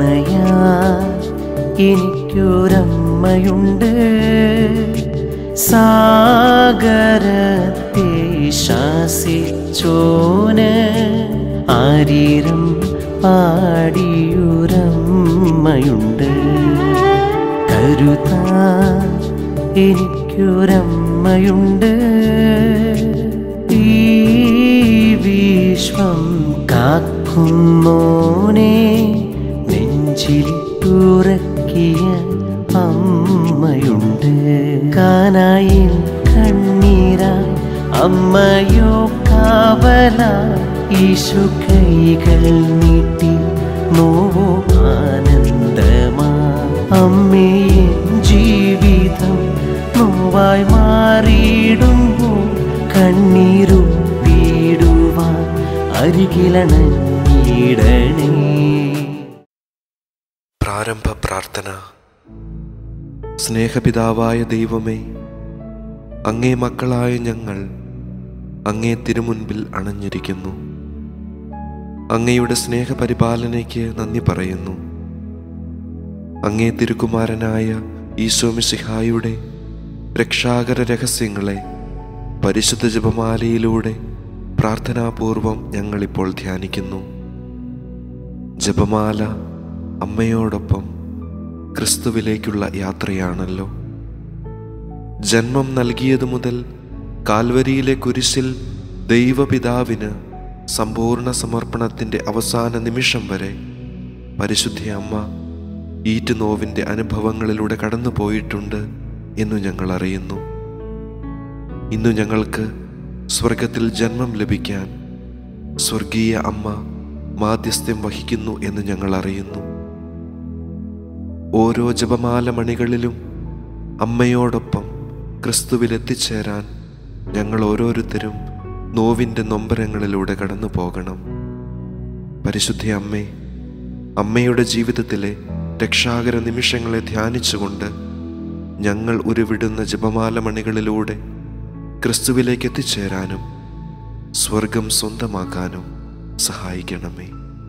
തുണയാ എനിക്കൊരമ്മയുണ്ട് സാഗരത്തെ ശാസിച്ചോന് ആരീരം പാടിയൊരമ്മയുണ്ട് കരുതാ എനിക്കൊരമ്മയുണ്ട് ഈ വിശ്വം കാക്കുന്നോനെ നെഞ്ചിലിട്ടുറക്കിയ അമ്മയുണ്ട് കാനായിൽ കണ്ണീരായി അമ്മയോ കാവല ഈശു കൈകൾ നീട്ടി നോവോ ആനന്ദമാ അമ്മേ ജീവിതം നോവായി മാറിയിടുമ്പോൾ കണ്ണീരും വീടുവാൻ അരികിലണഞ്ഞിടണേ പ്രാരംഭ പ്രാർത്ഥന സ്നേഹപിതാവായ ദൈവമേ അങ്ങേ മക്കളായ ഞങ്ങൾ അങ്ങേ തിരുമുൻപിൽ അണഞ്ഞിരിക്കുന്നു അങ്ങയുടെ സ്നേഹപരിപാലനയ്ക്ക് നന്ദി പറയുന്നു അങ്ങേ തിരുക്കുമാരനായ ഈശോമിശിഹായുടെ രക്ഷാകര രഹസ്യങ്ങളെ പരിശുദ്ധ ജപമാലയിലൂടെ പ്രാർത്ഥനാപൂർവം ഞങ്ങളിപ്പോൾ ധ്യാനിക്കുന്നു ജപമാല അമ്മയോടൊപ്പം ക്രിസ്തുവിലേക്കുള്ള യാത്രയാണല്ലോ ജന്മം നൽകിയതു മുതൽ കാൽവരിയിലെ കുരിശിൽ ദൈവപിതാവിന് സമ്പൂർണ്ണ സമർപ്പണത്തിൻ്റെ അവസാന നിമിഷം വരെ പരിശുദ്ധ അമ്മ ഈറ്റുനോവിൻ്റെ അനുഭവങ്ങളിലൂടെ കടന്നു പോയിട്ടുണ്ട് എന്നു ഞങ്ങൾ അറിയുന്നു ഇന്നു ഞങ്ങൾക്ക് സ്വർഗത്തിൽ ജന്മം ലഭിക്കാൻ സ്വർഗീയ അമ്മ മാധ്യസ്ഥ്യം വഹിക്കുന്നു എന്ന് ഞങ്ങൾ അറിയുന്നു ഓരോ ജപമാല മണികളിലും അമ്മയോടൊപ്പം ക്രിസ്തുവിൽ എത്തിച്ചേരാൻ ഞങ്ങൾ ഓരോരുത്തരും നോവിൻ്റെ നൊമ്പരങ്ങളിലൂടെ കടന്നു പോകണം പരിശുദ്ധ അമ്മേ അമ്മയുടെ ജീവിതത്തിലെ രക്ഷാകര നിമിഷങ്ങളെ ധ്യാനിച്ചുകൊണ്ട് ഞങ്ങൾ ഉരുവിടുന്ന ജപമാല മണികളിലൂടെ ക്രിസ്തുവിലേക്ക് എത്തിച്ചേരാനും സ്വർഗം സ്വന്തമാക്കാനും സഹായിക്കണമേ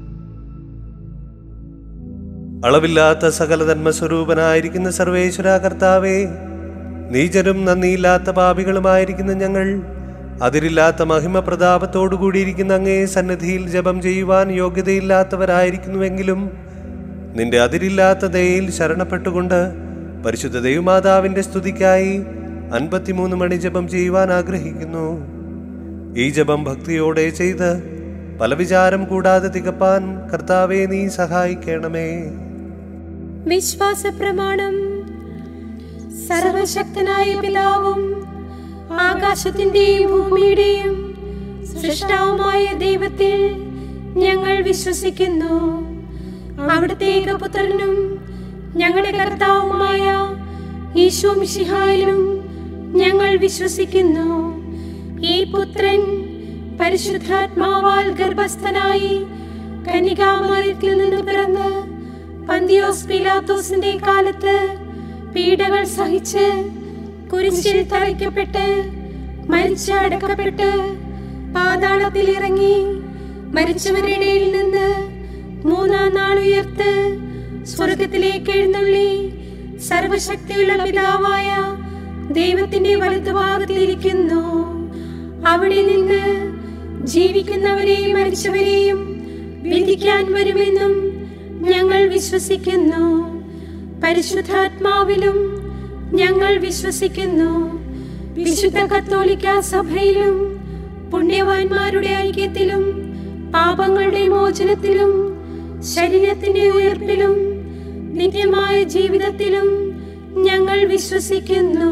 അളവില്ലാത്ത സകല ധർമ്മസ്വരൂപനായിരിക്കുന്ന സർവേശ്വര കർത്താവേ നീചരും നന്ദിയില്ലാത്ത പാപികളുമായിരിക്കുന്ന ഞങ്ങൾ അതിരില്ലാത്ത മഹിമ പ്രതാപത്തോടു കൂടിയിരിക്കുന്ന അങ്ങേ സന്നിധിയിൽ ജപം ചെയ്യുവാൻ യോഗ്യതയില്ലാത്തവരായിരിക്കുന്നുവെങ്കിലും നിന്റെ അതിരില്ലാത്ത ദയയിൽ ശരണപ്പെട്ടുകൊണ്ട് പരിശുദ്ധ ദൈവമാതാവിന്റെ സ്തുതിക്കായി അൻപത്തിമൂന്ന് മണി ജപം ചെയ്യുവാൻ ആഗ്രഹിക്കുന്നു ഈ ജപം ഭക്തിയോടെ ചെയ്ത് പല വിചാരം കൂടാതെ തികപ്പാൻ കർത്താവെ നീ സഹായിക്കണമേ വിശ്വാസ പ്രമാണം സർവശക്തനായ പിതാവും ആകാശത്തിന്റെയും ഭൂമിയുടെയും സൃഷ്ടാവുമായ ദൈവത്തിൽ ഞങ്ങൾ വിശ്വസിക്കുന്നു അവിടുത്തെ ഏകപുത്രനും ഞങ്ങളുടെ കർത്താവുമായ ഈശോ മിശിഹായിലും ഞങ്ങൾ വിശ്വസിക്കുന്നു ഈ പുത്രൻ പരിശുദ്ധാത്മാവാൽ ഗർഭസ്ഥനായി കനികാമറിയത്തിൽ നിന്ന് പിറന്ന് പന്തിയോസ് പിലാത്തോസിന്റെ കാലത്ത് പീഡകൾ സഹിച്ച് കുരിശിൽ തറയ്ക്കപ്പെട്ട് മരിച്ച് അടക്കപ്പെട്ട് പാതാളത്തിൽ ഇറങ്ങി മരിച്ചവരുടെ ഇടയിൽ നിന്ന് മൂന്നാം നാൾ ഉയർത്ത് സ്വർഗത്തിലേക്ക് എഴുന്നള്ളി സർവശക്തിയുള്ള പിതാവായ ദൈവത്തിന്റെ വലതുഭാഗത്തിലിരിക്കുന്നു അവിടെ നിന്ന് ജീവിക്കുന്നവരെയും മരിച്ചവരെയും വിധിക്കാൻ വരുമെന്നും ഞങ്ങൾ വിശ്വസിക്കുന്നു പരിശുദ്ധാത്മാവിലും ഞങ്ങൾ വിശ്വസിക്കുന്നു വിശുദ്ധ കത്തോലിക്ക സഭയിലും പുണ്യവാന്മാരുടെ ഐക്യത്തിലും പാപങ്ങളുടെ മോചനത്തിലും ശരീരത്തിന്റെ ഉയർപ്പിലും നിത്യമായ ജീവിതത്തിലും ഞങ്ങൾ വിശ്വസിക്കുന്നു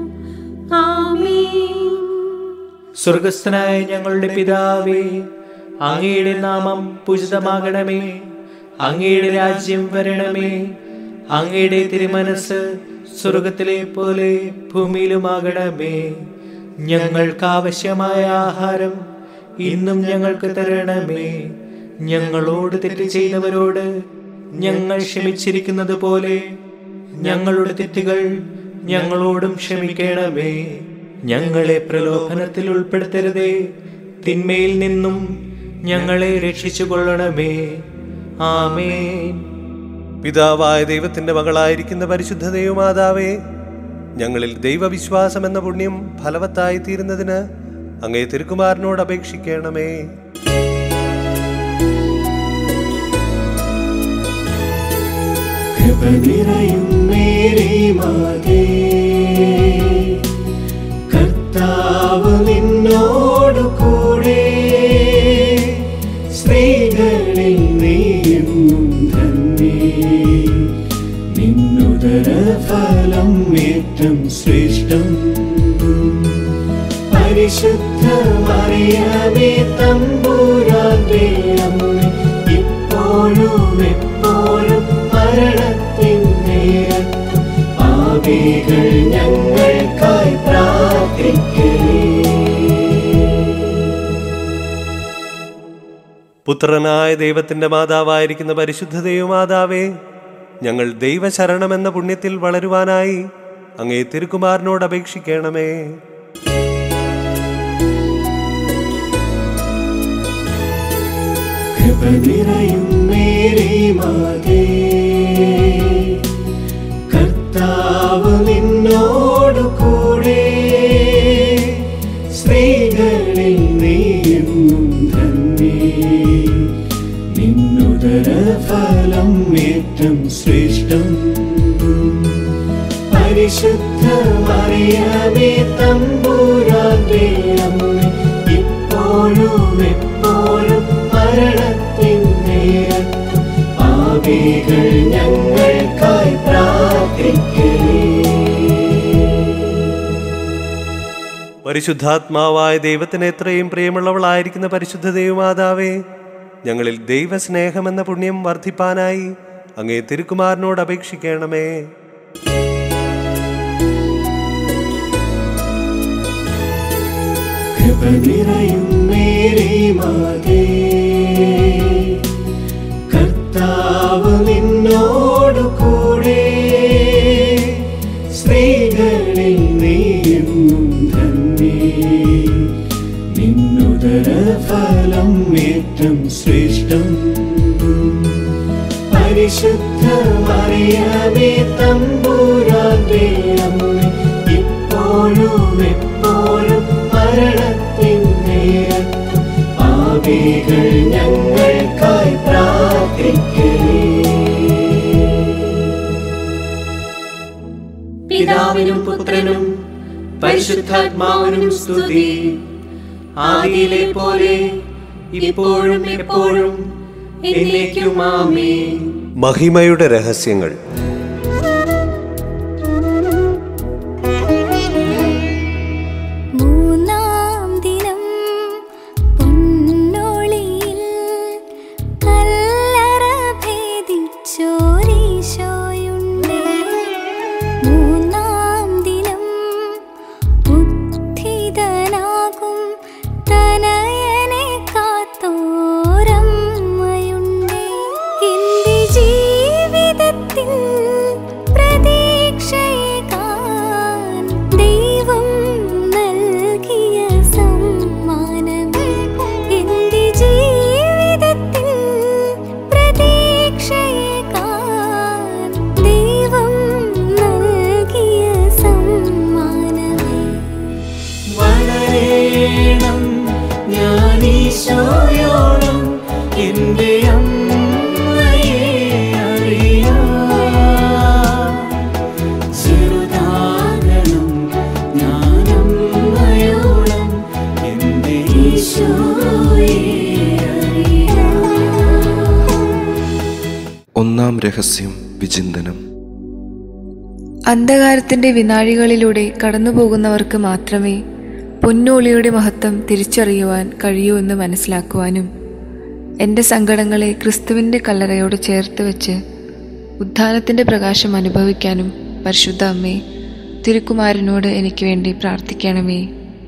ആമേൻ സ്വർഗസ്ഥനായ ഞങ്ങളുടെ പിതാവേ അങ്ങയുടെ നാമം പൂജിതമാകണമേ അങ്ങയുടെ രാജ്യം വരണമേ അങ്ങയുടെ തിരുമനസ് സ്വർഗത്തിലെ പോലെ ഭൂമിയിലുമാകണമേ ഞങ്ങൾക്ക് ആവശ്യമായ ആഹാരം ഇന്നും ഞങ്ങൾക്ക് തരണമേ ഞങ്ങളോട് തെറ്റ് ചെയ്തവരോട് ഞങ്ങൾ ക്ഷമിച്ചിരിക്കുന്നത് പോലെ ഞങ്ങളുടെ തെറ്റുകൾ ഞങ്ങളോടും ക്ഷമിക്കണമേ ഞങ്ങളെ പ്രലോഭനത്തിൽ ഉൾപ്പെടുത്തരുതേ തിന്മയിൽ നിന്നും ഞങ്ങളെ രക്ഷിച്ചു കൊള്ളണമേ ആമേൻ പിതാവായ ദൈവത്തിന്റെ മകളായിരിക്കുന്ന പരിശുദ്ധ ദൈവമാതാവേ ഞങ്ങളിൽ ദൈവവിശ്വാസം എന്ന പുണ്യം ഫലവത്തായി തീരുന്നതിന് അങ്ങേ തിരുക്കുമാരനോട് അപേക്ഷിക്കണമേ കൃപ നിറയും മേരി മാതേ കർത്താവ് നിന്നോടു കൂടെ സ്ത്രീകളിൽ നീയെന്നും തന്നെ നിന്നുദര ഫലം ഏറ്റം ശ്രേഷ്ഠം പരിശുദ്ധ മറിയമേ തമ്പൂരാന്റെ അമ്മ ഇപ്പോഴും എപ്പോഴും മരണത്തിൻ നേരത്തും പാപികൾ ഞങ്ങൾക്കായി പ്രാർത്ഥിക്കേ പുത്രനായ ദൈവത്തിന്റെ മാതാവായിരിക്കുന്ന പരിശുദ്ധ ദൈവമാതാവേ ഞങ്ങൾ ദൈവശരണം എന്ന പുണ്യത്തിൽ വളരുവാനായി അങ്ങേ തിരുക്കുമാരനോട് അപേക്ഷിക്കണമേ കൃപ നിറയും മേരി മാതേ കർത്താവ് നിന്നോടു കൂടെ സ്ത്രീകളിൽ നീയെന്നും തന്നെ നിന്നുദര ഫലം ഏറ്റം ശ്രേഷ്ഠം പരിശുദ്ധ മറിയമേ തമ്പൂരാന്റെ അമ്മ ഇപ്പോഴും എപ്പോഴും മരണത്തിൻ നേരത്തും പാപികൾ ഞങ്ങൾക്കായി പ്രാർത്ഥിക്കേ പരിശുദ്ധാത്മാവായ ദൈവത്തിന് എത്രയും പ്രിയമുള്ളവളായിരിക്കുന്ന പരിശുദ്ധ ദൈവമാതാവേ ഞങ്ങളിൽ ദൈവസ്നേഹം എന്ന പുണ്യം വർദ്ധിപ്പാനായി അങ്ങേ തിരുക്കുമാരനോട് അപേക്ഷിക്കണമേ കൃപ നിറയും മേരി മാതേ കർത്താവ് നിന്നോടു കൂടെ സ്ത്രീകളിൽ നീയെന്നും തന്നെ നിന്നുദര ഫലം ഏറ്റം ശ്രേഷ്ഠം പരിശുദ്ധ മറിയമേ തമ്പൂരാന്റെ അമ്മ ഇപ്പോഴും എപ്പോഴും മരണത്തിൻ നേരത്തും പാപികൾ ഞങ്ങൾക്കായി പ്രാർത്ഥിക്കേ പിതാവിനും പുത്രനും പരിശുദ്ധാത്മാവിനും സ്തുതി ആദിയിലെ പോലെ ഇപ്പോഴും എപ്പോഴും എന്നേക്കും ആമേൻ മഹിമയുടെ രഹസ്യങ്ങൾ മൂന്നാം ദിനം പൊന്നൊളിയിൽ കല്ലറ ഭേദിച്ചോരീശോയുണ്ട് മൂന്നാം ദിനം ഉത്ഥിതനാകും തനയനെ കാത്തോരമ്മയുണ്ട് എന്റെ ജീവിതത്തിൽ പ്രതീക്ഷയേകാൻ ദൈവം നൽകിയ സമ്മാനമേ എന്റെ ജീവിതത്തിൽ പ്രതീക്ഷയേകാൻ ദൈവം നൽകിയ സമ്മാനമേ വളരേണം ഞാൻ ഈശോയോളം എൻ്റെ അമ്മയെ അറിയാം ചെറുതാകണം ഞാൻ അമ്മയോളം എൻ്റെ ഈശോയെ അറിയാം ഒന്നാം രഹസ്യം വിചിന്തനം അന്ധകാരത്തിന്റെ വിനാഴികളിലൂടെ കടന്നുപോകുന്നവർക്ക് മാത്രമേ പൊന്നോളിയുടെ മഹത്വം തിരിച്ചറിയുവാൻ കഴിയൂ എന്ന് മനസ്സിലാക്കുവാനും എൻ്റെ സങ്കടങ്ങളെ ക്രിസ്തുവിൻ്റെ കല്ലറയോട് ചേർത്ത് വെച്ച് ഉദ്ധാനത്തിൻ്റെ പ്രകാശം അനുഭവിക്കാനും പരിശുദ്ധ അമ്മേ തിരുക്കുമാരനോട് എനിക്ക് വേണ്ടി പ്രാർത്ഥിക്കണമേ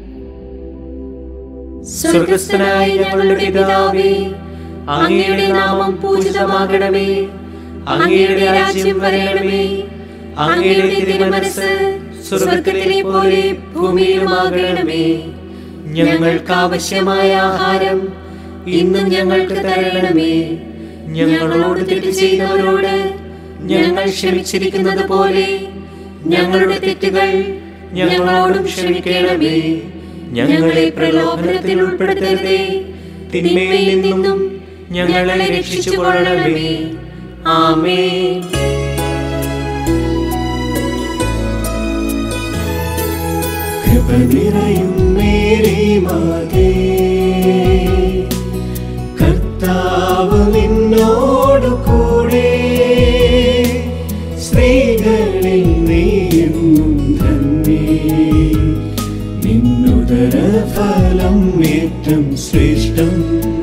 സ്വർഗസ്ഥനായ ഞങ്ങളുടെ പിതാവേ അങ്ങയുടെ നാമം പൂജിതമാകണമേ അങ്ങയുടെ രാജ്യം വരണമേ അങ്ങയുടെ തിരുമനസ് സ്വർഗത്തിലെ പോലെ ഭൂമിയിലുമാകണമേ ഞങ്ങൾക്ക് ആവശ്യമായ ആഹാരം ഇന്നും ഞങ്ങൾക്ക് തരണമേ ഞങ്ങളോട് തെറ്റ് ചെയ്തവരോട് ഞങ്ങൾ ക്ഷമിച്ചിരിക്കുന്നത് പോലെ ഞങ്ങളുടെ തെറ്റുകൾ ഞങ്ങളോടും ക്ഷമിക്കണമേ ഞങ്ങളെ പ്രലോഭനത്തിൽ ഉൾപ്പെടുത്തരുതേ തിന്മയിൽ നിന്നും ഞങ്ങളെ രക്ഷിച്ചുകൊള്ളണമേ ആമേൻ കൃപ നിറയും മേരി മാതേ കർത്താവ് നിന്നോടു കൂടെ സ്ത്രീകളിൽ നീയെന്നും ധന്യേ നിന്നുദര ഫലം ഏറ്റം ശ്രേഷ്ഠം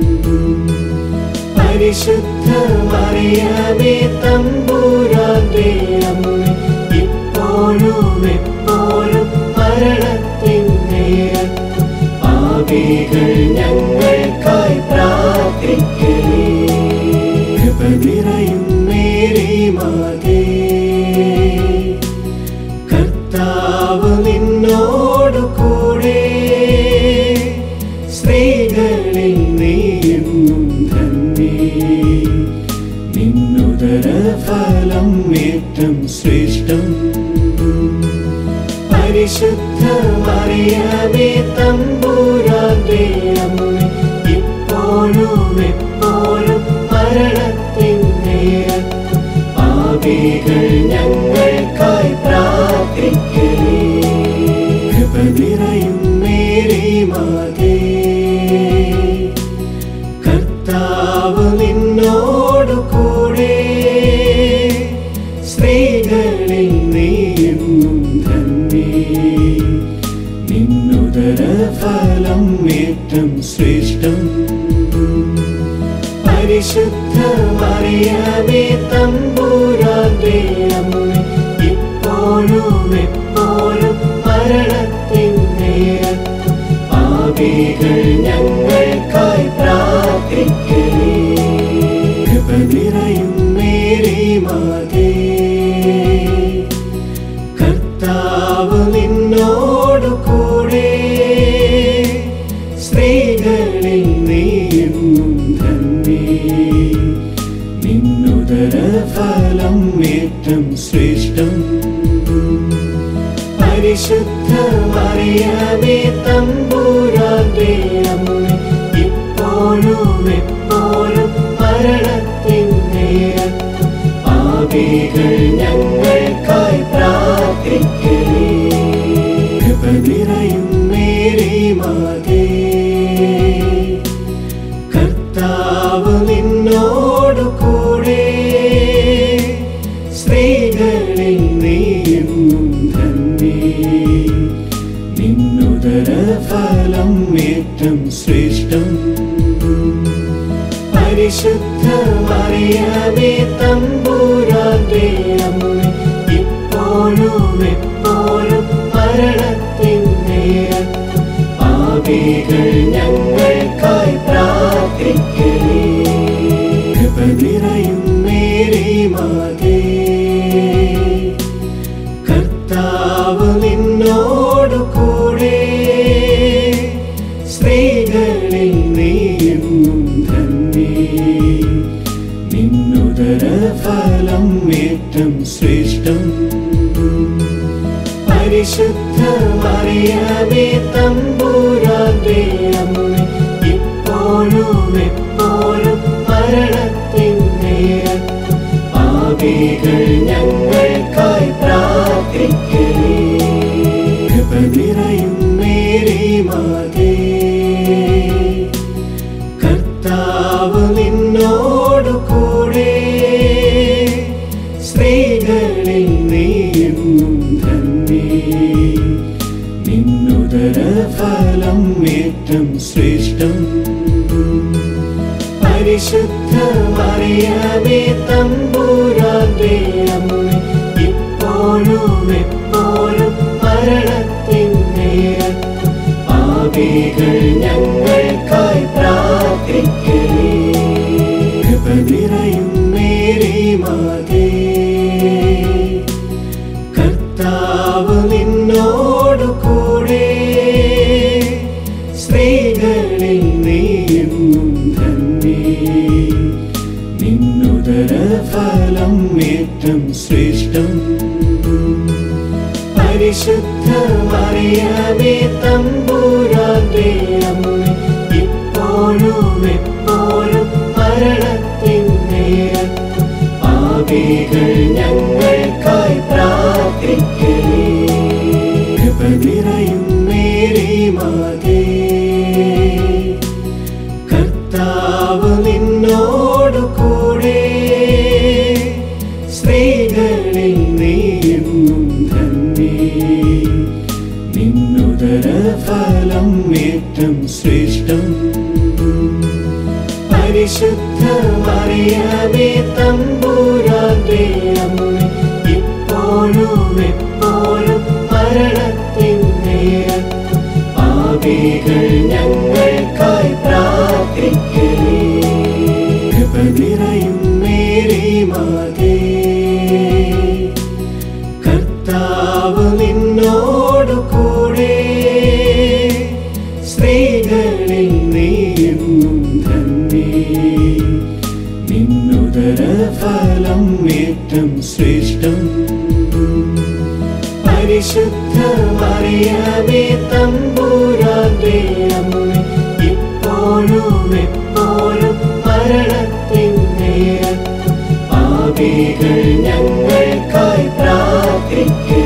പരിശുദ്ധ മറിയമേ തമ്പൂരാന്റെ അമ്മ ഇപ്പോഴും എപ്പോഴും മരണത്തിൻ നേരത്തും പാപികൾ ഞങ്ങൾക്കായി പ്രാർത്ഥിക്കേ കൃപ നിറയും മേരി മാതേ കർത്താവ് നിന്നോടു കൂടെ സ്ത്രീകളിൽ നീയെന്നും ധന്യേ നിന്നുദര ഫലം ഏറ്റം ശ്രേഷ്ഠം പരിശുദ്ധ മറിയമേ തമ്പൂരാന്റെ അമ്മ ഇപ്പോഴും എപ്പോഴും മരണത്തിൻ നേരത്തും പാപികൾ ഞങ്ങൾക്കായി പ്രാർത്ഥിക്കേ കൃപ നിറയും മേരി മാതേ കർത്താവ് നിന്നോടു കൂടെ സ്ത്രീകളിൽ നീയെന്നും ധന്യേ നിന്നുദര ഫലം ഏറ്റം ശ്രേഷ്ഠം പരിശുദ്ധ മറിയമേ തമ്പൂരാന്റെ അമ്മ ഇപ്പോഴും എപ്പോഴും മരണത്തിൻ നേരത്തും പാപികൾ ഞങ്ങൾക്കായി പ്രാർത്ഥിക്കേ കൃപ നിറയും മേരി മാതേ കർത്താവ് നിന്നോടു കൂടെ സ്ത്രീകളിൽ നീയെന്നും ധന്യേ നിന്നുദര ഫലം ഏറ്റം ശ്രേഷ്ഠം പരിശുദ്ധ മറിയമേ തമ്പൂരാന്റെ അമ്മ ഇപ്പോഴും എപ്പോഴും മരണത്തിൻ നേരത്തും പാപികൾ ഞങ്ങൾക്കായി പ്രാർത്ഥിക്കേ കൃപ നിറയും മേരി മാതേ കർത്താവ് നിന്നോടു കൂടെ സ്ത്രീകളിൽ നീയെന്നും ധന്യേ നിന്നുദര ഫലം ഏറ്റം ശ്രേഷ്ഠം പരിശുദ്ധ മറിയമേ തമ്പൂരാന്റെ അമ്മ ഇപ്പോഴും എപ്പോഴും മരണത്തിൻ നേരത്തും പാപികൾ ഞങ്ങൾക്കായി പ്രാർത്ഥിക്കേ കൃപ നിറയും മേരി മാതേ കർത്താവ് നിന്നോടു കൂടെ സ്ത്രീകളിൽ നീയെന്നും ധന്യേ നിന്നുദര ഫലം ഏറ്റം ശ്രേഷ്ഠം പരിശുദ്ധ മറിയമേ തമ്പൂരാന്റെ അമ്മ ഇപ്പോഴും എപ്പോഴും മരണത്തിൻ നേരത്തും പാപികൾ ഞങ്ങൾക്കായി പ്രാർത്ഥിക്കേ കൃപ നിറയും മേരി മാതേ കർത്താവ് നിന്നോടു കൂടെ സ്ത്രീകളിൽ നീയെന്നും ധന്യേ നിന്നുദര ഫലം ഏറ്റം ശ്രേഷ്ഠം പരിശുദ്ധ മറിയമേ തമ്പൂരാന്റെ അമ്മ ഇപ്പോഴും എപ്പോഴും മരണത്തിൻ നേരത്തും പാപികൾ ഞങ്ങൾക്കായി പ്രാർത്ഥിക്കേ കൃപ നിറയും മേരി മാതേ കർത്താവ് നിന്നോടു കൂടെ സ്ത്രീകളിൽ നീയെന്നും ധന്യേ നിന്നുദര ഫലം ഏറ്റം ശ്രേഷ്ഠം പരിശുദ്ധ മറിയമേ തമ്പുരാന്റെ അമ്മ ഇപ്പോഴും എപ്പോഴും മരണത്തിൻ നേരത്തും പാപികൾ ഞങ്ങൾക്കായി പ്രാർത്ഥിക്കേ കൃപ നിറയും മേരി മാതേ കർത്താവ് നിന്നോടു കൂടെ സ്ത്രീകളിൽ നീയെന്നും ധന്യേ നിന്നുദര ഫലം ഏറ്റം ശ്രേഷ്ഠം പരിശുദ്ധ മറിയമേ തമ്പുരാന്റെ അമ്മ ഇപ്പോഴും എപ്പോഴും മരണത്തിൻ നേരത്തും പാപികൾ ഞങ്ങൾക്കായി പ്രാർത്ഥിക്കേ കൃപ നിറയും മേരി മാതേ കർത്താവ് നിന്നോടു കൂടെ സ്ത്രീകളിൽ നീയെന്നും ധന്യേ നിന്നുദര ഫലം ഏറ്റം ശ്രേഷ്ഠം പരിശുദ്ധ മറിയമേ തമ്പുരാന്റെ അമ്മ ഇപ്പോഴും എപ്പോഴും മരണത്തിൻ നേരത്തും പാപികൾ ഞങ്ങൾക്കായി പ്രാർത്ഥിക്കേ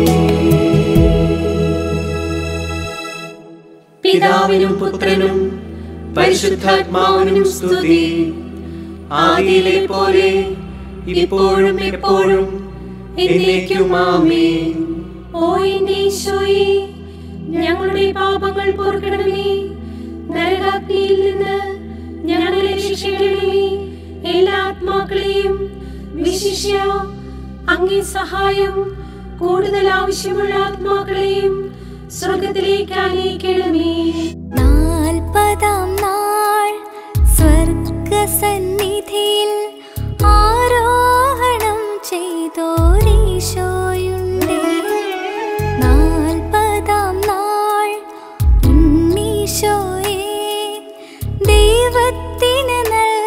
പിതാവിനും പുത്രനും പരിശുദ്ധാത്മാവിനും സ്തുതി ആദിയിലെ പോലെ ഇപ്പോഴും എപ്പോഴും എന്നേക്കും ആമേൻ ഓ എന്റെ ഈശോയെ ഞങ്ങളുടെ പാപങ്ങൾ പൊറുക്കണമേ നരകാഗ്നിയിൽ നിന്ന് ഞങ്ങളെ രക്ഷിക്കണമേ എല്ലാ ആത്മാക്കളെയും വിശിഷ്യ അങ്ങേ സഹായം കൂടുതൽ ആവശ്യമുള്ള ആത്മാക്കളെയും സ്വർഗത്തിലേക്ക് ആനയിക്കണമേ നാൽപ്പതാം നാൾ സ്വർഗസന്നിധിയിൽ ആരോഹണം ചെയ്തോരീശോയുണ്ടേ നാൽപ്പതാം നാൾ ഉണ്ണീശോയെ ദൈവത്തിന്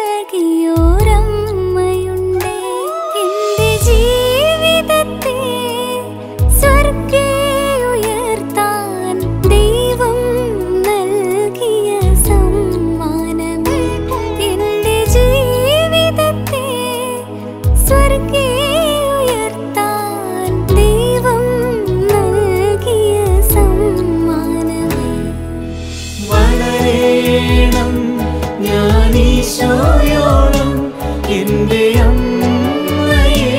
നൽകിയോരമ്മയുണ്ടേ എന്റെ ജീവിതത്തെ സ്വർഗേ ഉയർത്താൻ ദൈവം നൽകിയ സമ്മാനമേ എന്റെ ജീവിതത്തെ സ്വർഗേ ഉയർത്താൻ ദൈവം നൽകിയ സമ്മാനമേ വളരേണം ഞാൻ ഈശോയോളം എൻ്റെ അമ്മയെ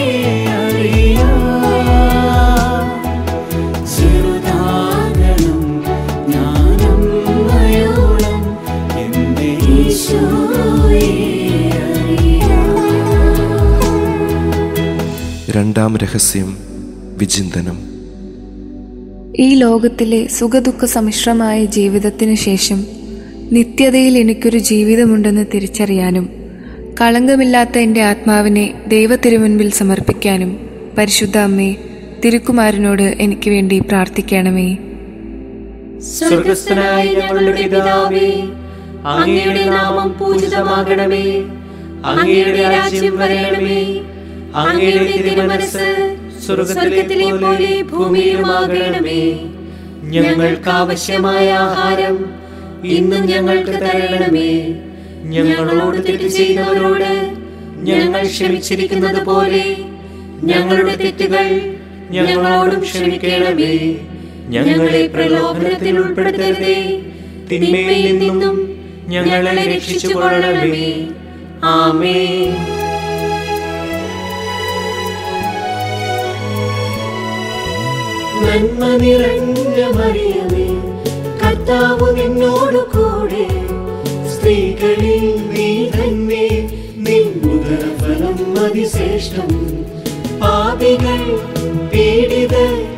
അറിയാം ചെറുതാകണം ഞാൻ അമ്മയോളം എൻ്റെ ഈശോയെ അറിയാം രണ്ടാം രഹസ്യം വിചിന്തനം ഈ ലോകത്തിലെ സുഖദുഃഖ സമ്മിശ്രമായ ജീവിതത്തിനു ശേഷം നിത്യതയിൽ എനിക്കൊരു ജീവിതമുണ്ടെന്ന് തിരിച്ചറിയാനും കളങ്കമില്ലാത്ത എൻ്റെ ആത്മാവിനെ ദൈവത്തിരുമുൻപിൽ സമർപ്പിക്കാനും പരിശുദ്ധ അമ്മേ തിരുക്കുമാരനോട് എനിക്ക് വേണ്ടി പ്രാർത്ഥിക്കണമേ സ്വർഗസ്ഥനായ ഞങ്ങളുടെ പിതാവേ അങ്ങയുടെ നാമം പൂജിതമാകണമേ അങ്ങയുടെ രാജ്യം വരണമേ അങ്ങയുടെ തിരുമനസ് സ്വർഗത്തിലെ പോലെ ഭൂമിയിലുമാകണമേ ഞങ്ങൾക്ക് ആവശ്യമായ ആഹാരം ഇന്നും ഞങ്ങൾക്ക് തരണമേ ഞങ്ങളോട് തെറ്റ് ചെയ്തവരോട് ഞങ്ങൾ ക്ഷമിച്ചിരിക്കുന്നത് പോലെ ഞങ്ങളുടെ തെറ്റുകൾ ഞങ്ങളോടും ക്ഷമിക്കണമേ ഞങ്ങളെ പ്രലോഭനത്തിൽ ഉൾപ്പെടുത്തരുതേ തിന്മയിൽ നിന്നും ഞങ്ങളെ രക്ഷിച്ചുകൊള്ളണമേ ആമേ നന്മ നിറഞ്ഞ മറിയമേ കർത്താവ് നിന്നോട് കൂടെ സ്ത്രീകളിൽ നീ തന്നെ നിന്നുദര ഫലം അതിശ്രേഷ്ഠം പാപികൾ പീഡിത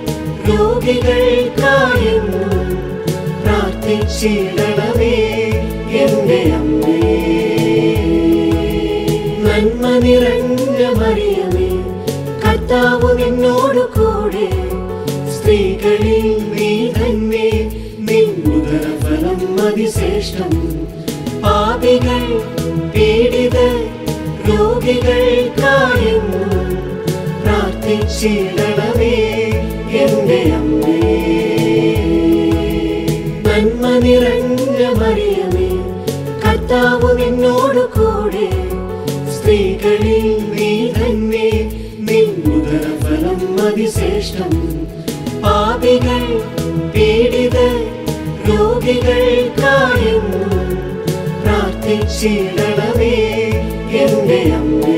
രോഗികൾക്കായെന്നും പ്രാർത്ഥിച്ചിടണമേ എന്റെ അമ്മേ നന്മ നിറഞ്ഞ മറിയമേ കർത്താവ് നിന്നോട് കൂടെ സ്ത്രീകളിൽ നീ തന്നെ നിന്നുദര ഫലം അതിശ്രേഷ്ഠം പാപികൾ പീഡിത രോഗികൾക്കായെന്നും പ്രാർത്ഥിച്ചിടണമേ എന്റെ അമ്മേ നന്മ നിറഞ്ഞ മറിയമേ കർത്താവ് നിന്നോട് കൂടെ സ്ത്രീകളിൽ നീ തന്നെ നിന്നുദര ഫലം അതിശ്രേഷ്ഠം പാപികൾ പീഡിത രോഗികൾക്കായെന്നും പ്രാർത്ഥിച്ചിടണമേ എന്റെ അമ്മേ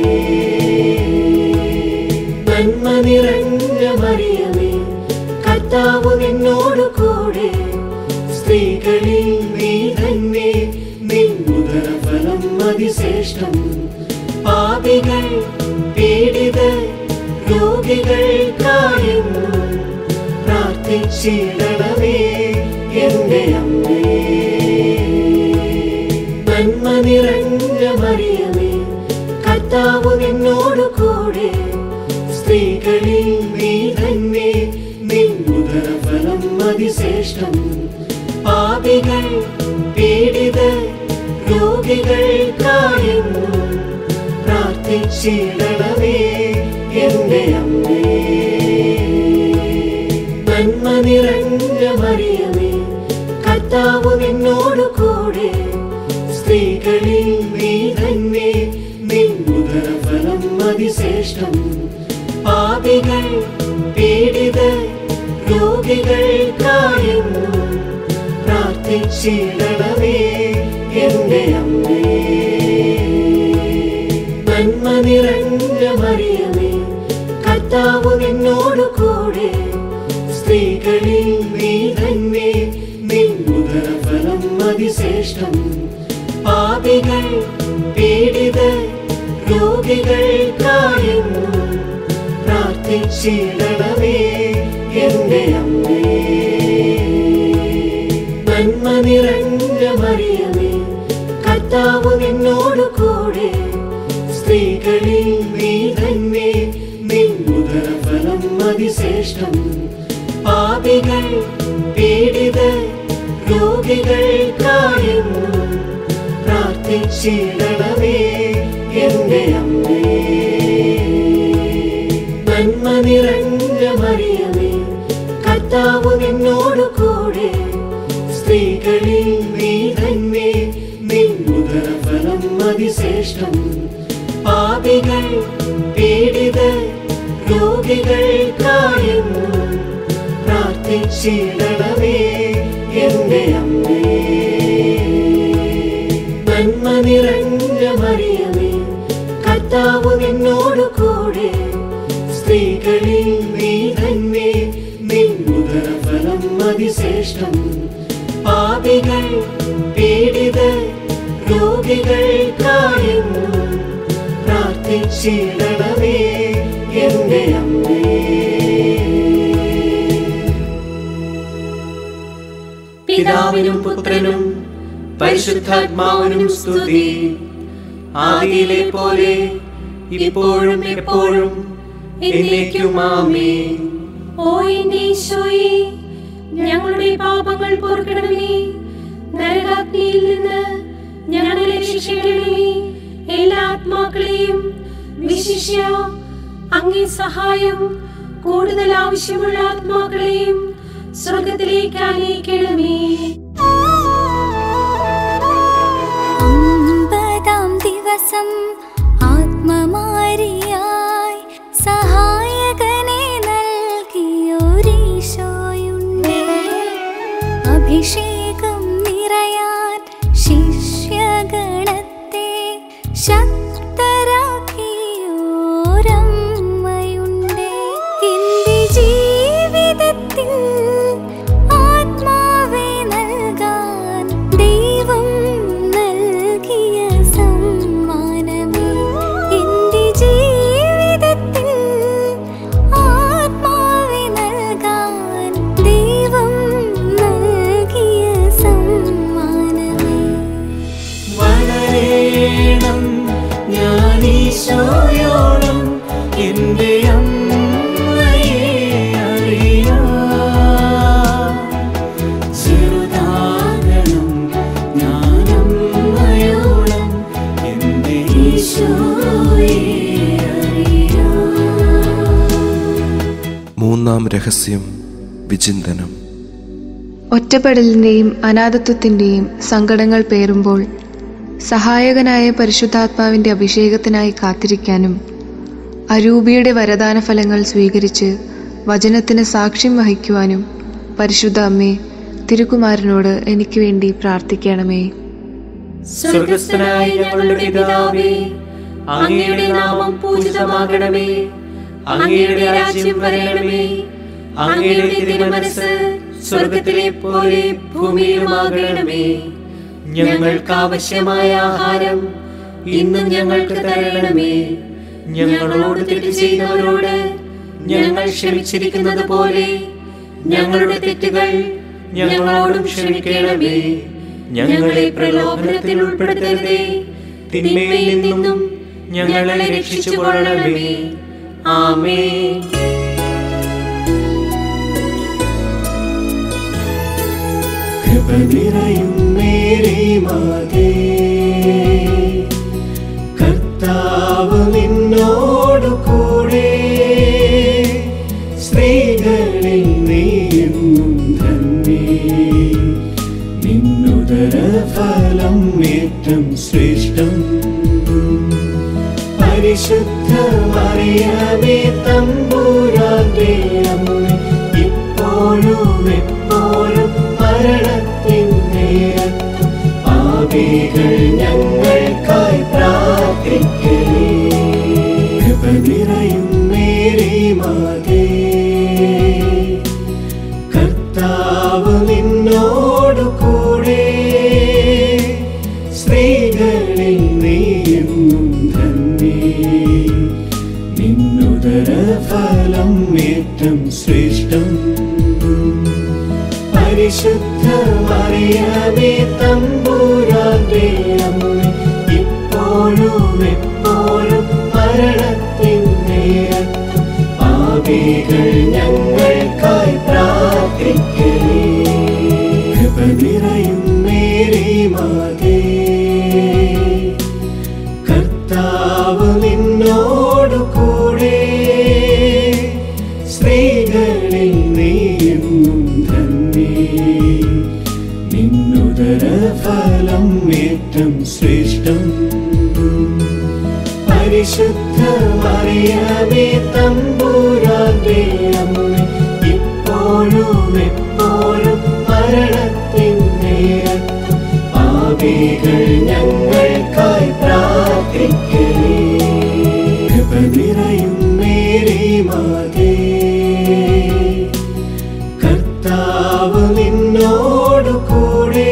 നന്മ നിറഞ്ഞ മറിയമേ കർത്താവ് നിന്നോട് കൂടെ സ്ത്രീകളിൽ നീ തന്നെ നിന്നുദര ഫലം അതിശ്രേഷ്ഠം പാപികൾ പീഡിത രോഗികൾക്കായെന്നും പ്രാർത്ഥിച്ചിടണമേ എന്റെ അമ്മേ നന്മ നിറഞ്ഞ മറിയമേ കർത്താവ് നിന്നോട് കൂടെ സ്ത്രീകളിൽ നീ തന്നെ നിന്നുദര ഫലം അതിശ്രേഷ്ഠം പാപികൾ പീഡിത രോഗികൾക്കായെന്നും പ്രാർത്ഥിച്ചിടണമേ എന്റെ അമ്മേ നന്മ നിറഞ്ഞ മറിയമേ കർത്താവ് നിന്നോട് കൂടെ സ്ത്രീകളിൽ നീ തന്നെ നിന്നുദര ഫലം അതിശ്രേഷ്ഠം പാപികൾ പീഡിത രോഗികൾക്കായെന്നും പ്രാർത്ഥിച്ചിടണമേ എന്റെ അമ്മേ നന്മ നിറഞ്ഞ മറിയമേ കർത്താവ് നിന്നോട് കൂടെ സ്ത്രീകളിൽ നീ തന്നെ നിന്നുദര ഫലം അതിശ്രേഷ്ഠം പാപികൾ പീഡിത രോഗികൾക്കായെന്നും പ്രാർത്ഥിച്ചിടണമേ എന്റെ അമ്മേ നന്മ നിറഞ്ഞ മറിയമേ കർത്താവ് നിന്നോട് കൂടെ സ്ത്രീകളിൽ നീ തന്നെ നിന്നുദര ഫലം അതിശ്രേഷ്ഠം പാപികൾ പീഡിത രോഗികൾക്കായെന്നും പ്രാർത്ഥിച്ചിടണമേ എന്റെ അമ്മേ നന്മ നിറഞ്ഞ മറിയമേ കർത്താവ് നിന്നോട് കൂടെ സ്ത്രീകളിൽ നീ തന്നെ നിന്നുദര ഫലം അതിശ്രേഷ്ഠം പാപികൾ പീഡിത രോഗികൾക്കായെന്നും പ്രാർത്ഥിച്ചിടണമേ എന്റെ അമ്മേ നന്മ നിറഞ്ഞ മറിയമേ കർത്താവ് നിന്നോട് കൂടെ സ്ത്രീകളിൽ നീ തന്നെ നിന്നുദര ഫലം അതിശ്രേഷ്ഠം പാപികൾ പീഡിത രോഗികൾക്കായെന്നും പ്രാർത്ഥിച്ചിടണമേ എന്റെ അമ്മേ പിതാവിനും പുത്രനും പരിശുദ്ധാത്മാവിനും സ്തുതി ആദിയിലെ പോലെ ഇപ്പോഴും എപ്പോഴും എന്നേക്കും ആമേൻ ഓ എന്റെ ഈശോയെ ഞങ്ങളുടെ പാപങ്ങൾ പൊറുക്കണമേ നരകാഗ്നിയിൽ നിന്ന് ഞങ്ങളെ രക്ഷിക്കണമേ എല്ലാ ആത്മാക്കളെയും വിശിഷ്യ അങ്ങേ സഹായം കൂടുതൽ ആവശ്യമുള്ള ആത്മാക്കളെയും സ്വർഗത്തിലേക്ക് അനയിക്കണമേ അമ്പതാം ദിവസം ആത്മമാരിയായി സഹായകനെ നൽകിയൊരീശോയുണ്ട് അഭിഷേകം നിറയാൻ ശിഷ്യഗണത്തെ ശക്തരാക്കിയോരമ്മയുണ്ട് എന്റെ ജീവിതത്തിൽ ആത്മാവെ നൽകാൻ ദൈവം നൽകിയ സമ്മാനമേ രഹസ്യം വിചിന്തനം ഒറ്റപ്പെടലിൻ്റെയും അനാഥത്വത്തിൻ്റെയും സങ്കടങ്ങൾ പേറുമ്പോൾ സഹായകനായ പരിശുദ്ധാത്മാവിൻ്റെ അഭിഷേകത്തിനായി കാത്തിരിക്കാനും അരൂപിയുടെ വരദാന ഫലങ്ങൾ സ്വീകരിച്ച് വചനത്തിന് സാക്ഷ്യം വഹിക്കുവാനും പരിശുദ്ധ അമ്മേ തിരുക്കുമാരനോട് എനിക്ക് വേണ്ടി പ്രാർത്ഥിക്കണമേ സ്വർഗസ്ഥനായ ഞങ്ങളുടെ പിതാവേ അങ്ങയുടെ നാമം പൂജിതമാകണമേ അങ്ങയുടെ രാജ്യം വരണമേ അങ്ങയുടെ തിരുമനസ് സ്വർഗത്തിലെ പോലെ ഭൂമിയിലുമാകണമേ ഞങ്ങൾക്ക് ആവശ്യമായ ആഹാരം ഇന്നും ഞങ്ങൾക്ക് തരണമേ ഞങ്ങളോട് തെറ്റ് ചെയ്തവരോട് ഞങ്ങൾ ക്ഷമിച്ചിരിക്കുന്നത് പോലെ ഞങ്ങളുടെ തെറ്റുകൾ ഞങ്ങളോടും ക്ഷമിക്കണമേ ഞങ്ങളെ പ്രലോഭനത്തിൽ ഉൾപ്പെടുത്തരുതേ തിന്മയിൽ നിന്നും ഞങ്ങളെ രക്ഷിച്ചുകൊള്ളണമേ ആമേ കൃപ നിറയും മേരി മാതേ കർത്താവ് നിന്നോടു കൂടെ സ്ത്രീകളിൽ നീയെന്നും ധന്യേ നിന്നുദര ഫലം ഏറ്റം ശ്രേഷ്ഠം പരിശുദ്ധ മറിയമേ തമ്പുരാന്റെ അമ്മ ഇപ്പോഴും എപ്പോഴും മരണത്തിൻ നേരത്തും പാപികൾ ഞങ്ങൾക്കായി പ്രാർത്ഥിക്കേ കൃപ നിറയും മേരി മാതേ കർത്താവ് നിന്നോടു കൂടെ സ്ത്രീകളിൽ നീയെന്നും ധന്യേ നിന്നുദര ഫലം ഏറ്റം ശ്രേഷ്ഠം പരിശുദ്ധ മറിയമേ തമ്പുരാന്റെ അമ്മ ഇപ്പോഴും എപ്പോഴും മരണത്തിൻ നേരത്തും പാപികൾ ഞങ്ങൾക്കായി പ്രാർത്ഥിക്കേ കൃപ നിറയും മേരി മാതേ കർത്താവ് നിന്നോടു കൂടെ സ്ത്രീകളിൽ നീയെന്നും ധന്യേ നിന്നുദര ഫലം ഏറ്റം ശ്രേഷ്ഠം പരിശുദ്ധ മറിയമേ തമ്പുരാന്റെ അമ്മ ഇപ്പോഴും എപ്പോഴും മരണത്തിൻ നേരത്തും പാപികൾ ഞങ്ങൾക്കായി പ്രാർത്ഥിക്കേ കൃപ നിറയും മേരി മാതേ കർത്താവ് നിന്നോടു കൂടെ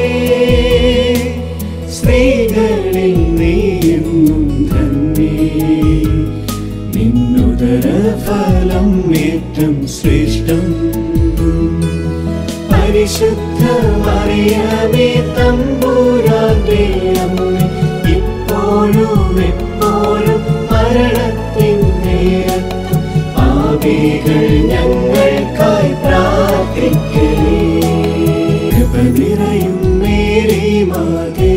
സ്ത്രീകളിൽ നീയെന്നും ധന്യേ നിന്നുദര ഫലം ഏറ്റം ശ്രേഷ്ഠം പരിശുദ്ധ മറിയമേ തമ്പുരാന്റെ അമ്മ ഇപ്പോഴും എപ്പോഴും മരണത്തിൻ നേരത്തും പാപികൾ ഞങ്ങൾക്കായി പ്രാർത്ഥിക്കേ കൃപ നിറയും മേരി മാതേ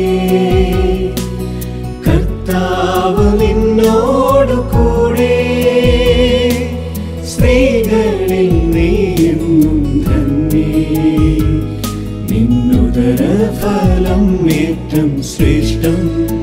കർത്താവ് നിന്നോടു കൂടെ സ്ത്രീകളിൽ നീയെന്നും ധന്യേ നിന്നുദര ഫലം ഏറ്റം ശ്രേഷ്ഠം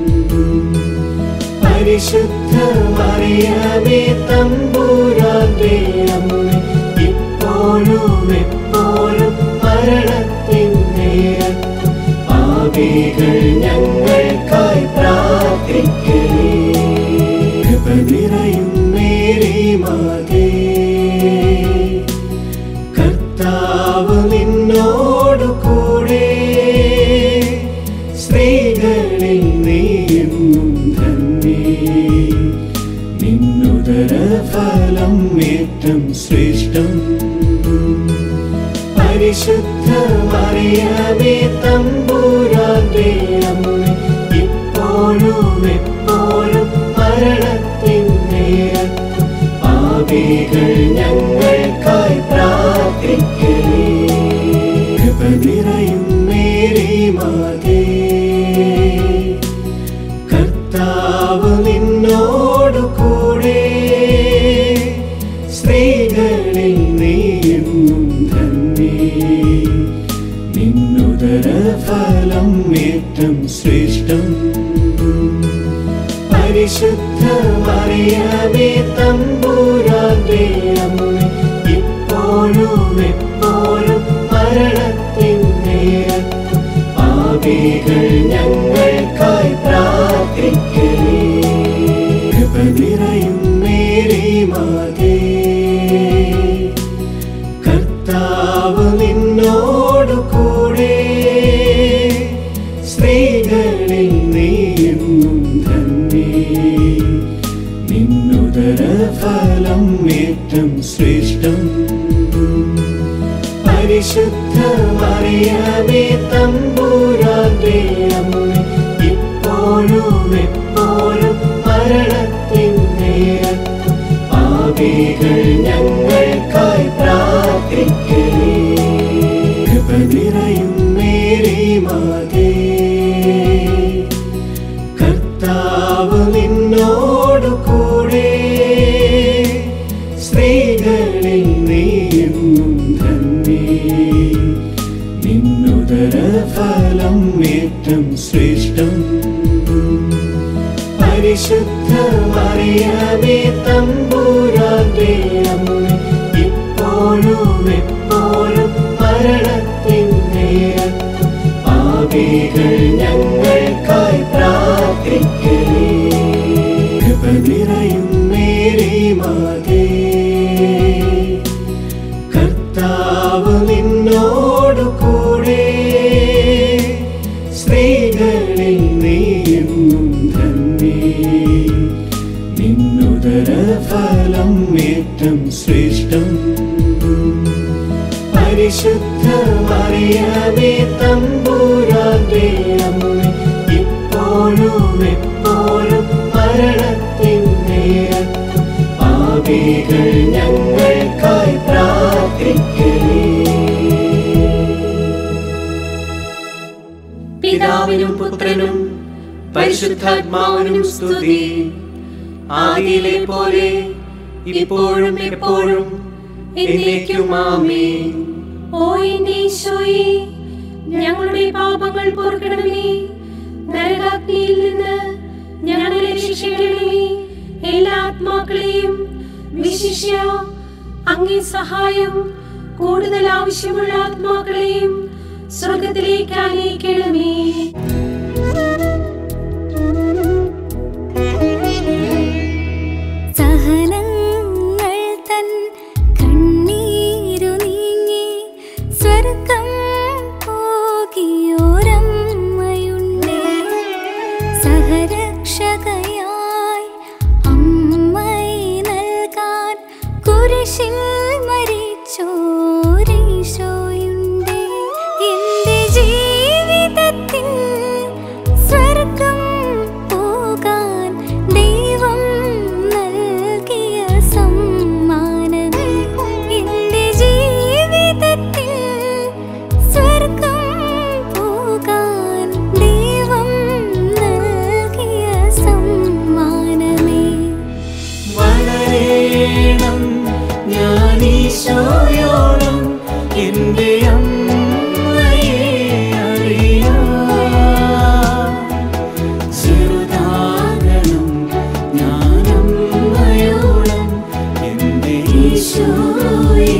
പരിശുദ്ധ മറിയമേ തമ്പുരാന്റെ അമ്മ ഇപ്പോഴും എപ്പോഴും മരണത്തിൻ നേരത്തും പാപികൾ ഞങ്ങൾക്കായി പ്രാർത്ഥിക്കേ കൃപ നിറയും മേരി മാതേ കർത്താവ് നിന്നോടു കൂടെ സ്ത്രീകളിൽ നീയെന്നും ധന്യേ നിന്നുദര ഫലം ഏറ്റം ശ്രേഷ്ഠം പരിശുദ്ധ മറിയമേ തമ്പുരാന്റെ അമ്മ ഇപ്പോഴും എപ്പോഴും മരണത്തിൻ നേരത്തും പാപികൾ ഞങ്ങൾക്കായി പ്രാർത്ഥിക്കേ കൃപ നിറയും മേരി മാതേ കർത്താവ് നിന്നോടു കൂടെ സ്ത്രീകളിൽ നീ ഫലം ഏറ്റം ശ്രേഷ്ഠം പരിശുദ്ധ മറിയമേ തമ്പൂരാന്റെ അമ്മ ഇപ്പോഴും എപ്പോഴും മരണത്തിൻ നേരത്തും പാപികൾ ഞങ്ങൾക്കായി പ്രാർത്ഥിക്കലേ കൃപ നിറയും മേരി മാതേ കർത്താവ് നിന്നോടു കൂടെ സ്ത്രീകളിൽ നീയെന്നും ധന്യേ നിന്നുദര ഫലം ഏറ്റം ശ്രേഷ്ഠം പരിശുദ്ധ മറിയമേ തമ്പൂരാന്റെ അമ്മ ഇപ്പോഴും എപ്പോഴും മരണത്തിൻ നേരത്തും പാപികൾ ഞങ്ങൾക്കായി പ്രാർത്ഥിക്കലേ കൃപ നിറയും മേരി മാതേ കർത്താവ് നിന്നോടു കൂടെ സ്ത്രീകളിൽ നീയെന്നും ധന്യേ നിന്നുദര ഫലം ഏറ്റം ശ്രേഷ്ഠം പരിശുദ്ധ മറിയമേ തമ്പൂരാന്റെ അമ്മ ഇപ്പോഴും എപ്പോഴും മരണത്തിൻ നേരത്തും പാപികൾ ഞങ്ങൾക്കായി പ്രാർത്ഥിക്കലേ കൃപ നിറയും മേരി മാതേ കർത്താവ് നിന്നോടു കൂടെ സ്ത്രീകളിൽ നീയെന്നും ധന്യേ നിന്നുദര ഫലം ഏറ്റം ശ്രേഷ്ഠം പരിശുദ്ധ മറിയമേ തമ്പൂരാന്റെ അമ്മ ഇപ്പോഴും എപ്പോഴും മരണത്തിൻ നേരത്തും പാപികൾ ഞങ്ങൾക്കായി പ്രാർത്ഥിക്കലേ പിതാവിനും പുത്രനും പരിശുദ്ധാത്മാവിനും സ്തുതി ആദിയിലെ പോലെ ഇപ്പോഴും എപ്പോഴും എന്നേക്കും ആമേൻ ഓ എന്റെ ഈശോയെ ഞങ്ങളുടെ പാപങ്ങൾ പൊറുക്കണമേ നരകാഗ്നിയിൽ നിന്ന് ഞങ്ങളെ രക്ഷിക്കണമേ എല്ലാ ആത്മാക്കളെയും വിശിഷ്യ അങ്ങേ സഹായം കൂടുതൽ ആവശ്യമുള്ള ആത്മാക്കളെയും സ്വർഗത്തിലേക്ക് അനയിക്കണമേ സഹനങ്ങൾ തൻ കണ്ണീരു നീങ്ങി സ്വർഗം പോകിയോരമ്മയുണ്ടേ സഹരക്ഷകയായി അമ്മയെ നൽകാൻ കുരിശിൽ മരിച്ചോരീശോയുണ്ടേ എന്റെ ജീവിതത്തിൽ സ്വർഗം പോകാൻ ദൈവം നൽകിയ സമ്മാനമേ എന്റെ ജീവിതത്തിൽ സ്വർഗം പോകാൻ ദൈവം നൽകിയ സമ്മാനമേ വളരേണം ഞാൻ ഈശോയോളം എൻ്റെ അമ്മയെ അറിയാം ചെറുതാകണം ഞാൻ അമ്മയോളം എൻ്റെ ഈശോയെ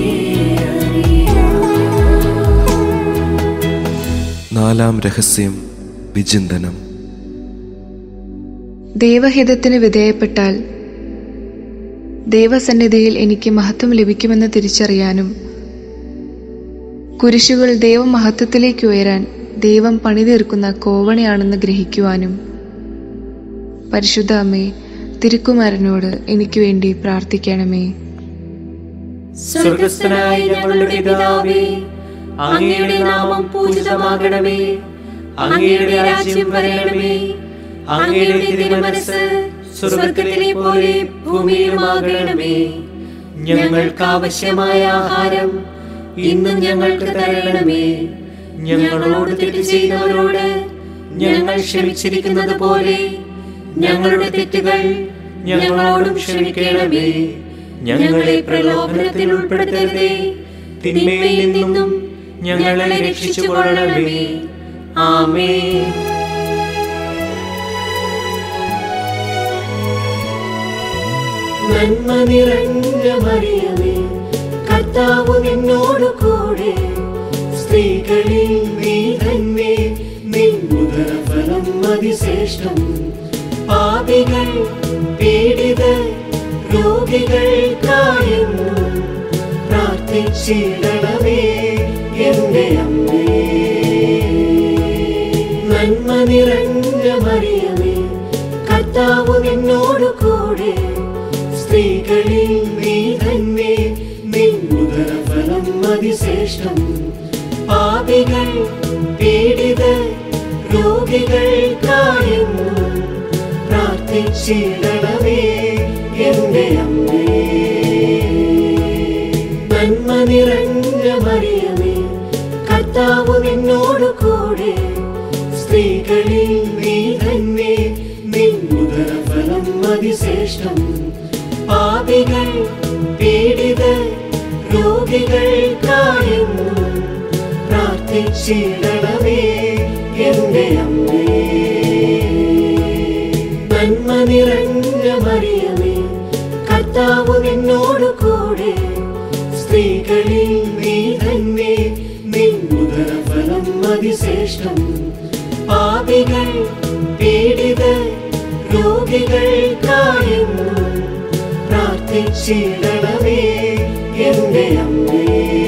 അറിയാം നാലാം രഹസ്യം വിചിന്തനം ദൈവഹിതത്തിന് വിധേയപ്പെട്ടാൽ ദൈവസന്നിധിയിൽ എനിക്ക് മഹത്വം ലഭിക്കുമെന്ന് തിരിച്ചറിയാനും കുരിശുകൾ ദൈവമഹത്വത്തിലേക്ക് ഉയരാൻ ദൈവം പണിതീർക്കുന്ന കോവണിയാണെന്ന് ഗ്രഹിക്കുവാനും പരിശുദ്ധ അമ്മേ തിരുക്കുമാരനോട് എനിക്ക് വേണ്ടി പ്രാർത്ഥിക്കണമേ സ്വർഗസ്ഥനായ ഞങ്ങളുടെ പിതാവേ അങ്ങയുടെ നാമം പൂജിതമാകണമേ അങ്ങയുടെ രാജ്യം വരണമേ അങ്ങയുടെ തിരുമനസ് സ്വർഗത്തിലെ പോലെ ഭൂമിയിലുമാകണമേ ഞങ്ങൾക്ക് ആവശ്യമായ ആഹാരം ഇന്നും ഞങ്ങൾക്ക് തരണമേ ഞങ്ങളോട് തെറ്റ് ചെയ്തവരോട് ഞങ്ങൾ ക്ഷമിച്ചിരിക്കുന്നത് പോലെ ഞങ്ങളുടെ തെറ്റുകൾ ഞങ്ങളോടും ക്ഷമിക്കണമേ ഞങ്ങളെ പ്രലോഭനത്തിൽ ഉൾപ്പെടുത്തരുതേ തിന്മയിൽ നിന്നും ഞങ്ങളെ രക്ഷിച്ചു കൊള്ളണമേ ആമേൻ നന്മ നിറഞ്ഞ മറിയമേ കർത്താവ് നിന്നോട് കൂടെ സ്ത്രീകളിൽ നീ തന്നെ നിൻ ഉദരഫലം അതിശ്രേഷ്ഠം പാപികൾ പീഡിത രോഗികൾക്കായെന്നും പ്രാർത്ഥിച്ചിടണമേ എന്റെ അമ്മേ നന്മ നിറഞ്ഞ മറിയമേ കർത്താവ് നിന്നോട് കൂടെ സ്ത്രീകളിൽ നീ തന്നെ നിൻ ഉദരഫലം അതിശ്രേഷ്ഠം പാപികൾ പീഡിത രോഗികൾക്കായെന്നും പ്രാർത്ഥിച്ചിടണമേ എന്റെ അമ്മേ നന്മ നിറഞ്ഞ മറിയമേ കർത്താവ് നിന്നോട് കൂടെ സ്ത്രീകളിൽ നീ തന്നെ നിൻ ഉദരഫലം അതിശ്രേഷ്ഠം പാപികൾ പീഡിത രോഗികൾക്കായെന്നും പ്രാർത്ഥിച്ചിടണമേ എന്റെ അമ്മേ നന്മ നിറഞ്ഞ മറിയമേ കർത്താവ് നിന്നോട് കൂടെ സ്ത്രീകളിൽ നീ തന്നെ നിൻ ഉദരഫലം അതിശ്രേഷ്ഠം പാപികൾ പീഡിത രോഗികൾക്കായെന്നും പ്രാർത്ഥിച്ചിടണമേ എന്റെ അമ്മേ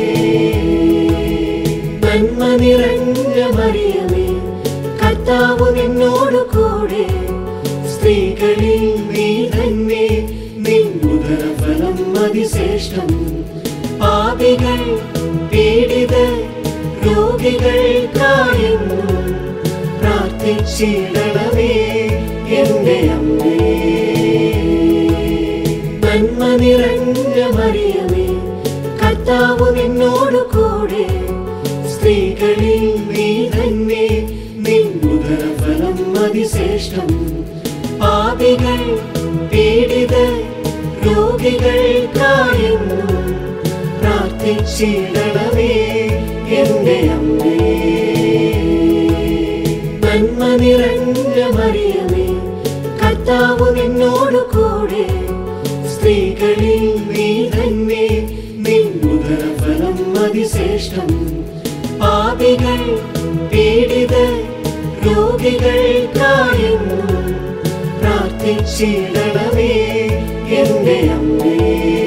നന്മ നിറഞ്ഞ മറിയമേ കർത്താവ് നിന്നോട് കൂടെ സ്ത്രീകളിൽ നീ തന്നെ നിൻ ഉദരഫലം അതിശ്രേഷ്ഠം പാപികൾ പീഡിത രോഗികൾക്കായെന്നും പ്രാർത്ഥിച്ചിടണമേ എന്റെ അമ്മേ നന്മ നിറഞ്ഞ മറിയമേ കർത്താവ് നിന്നോട് കൂടെ സ്ത്രീകളിൽ നീ തന്നെ നിൻ ഉദരഫലം അതിശ്രേഷ്ഠം പാപികൾ പീഡിത രോഗികൾക്കായെന്നും പ്രാർത്ഥിച്ചിടണമേ എന്റെ അമ്മേ നന്മ നിറഞ്ഞ മറിയമേ കർത്താവ് നിന്നോട് കൂടെ സ്ത്രീകളിൽ നീ തന്നെ നിൻ ഉദരഫലം അതിശ്രേഷ്ഠം പാപികൾ പീഡിത രോഗികൾക്കായെന്നും പ്രാർത്ഥിച്ചിടണമേ എന്റെ അമ്മേ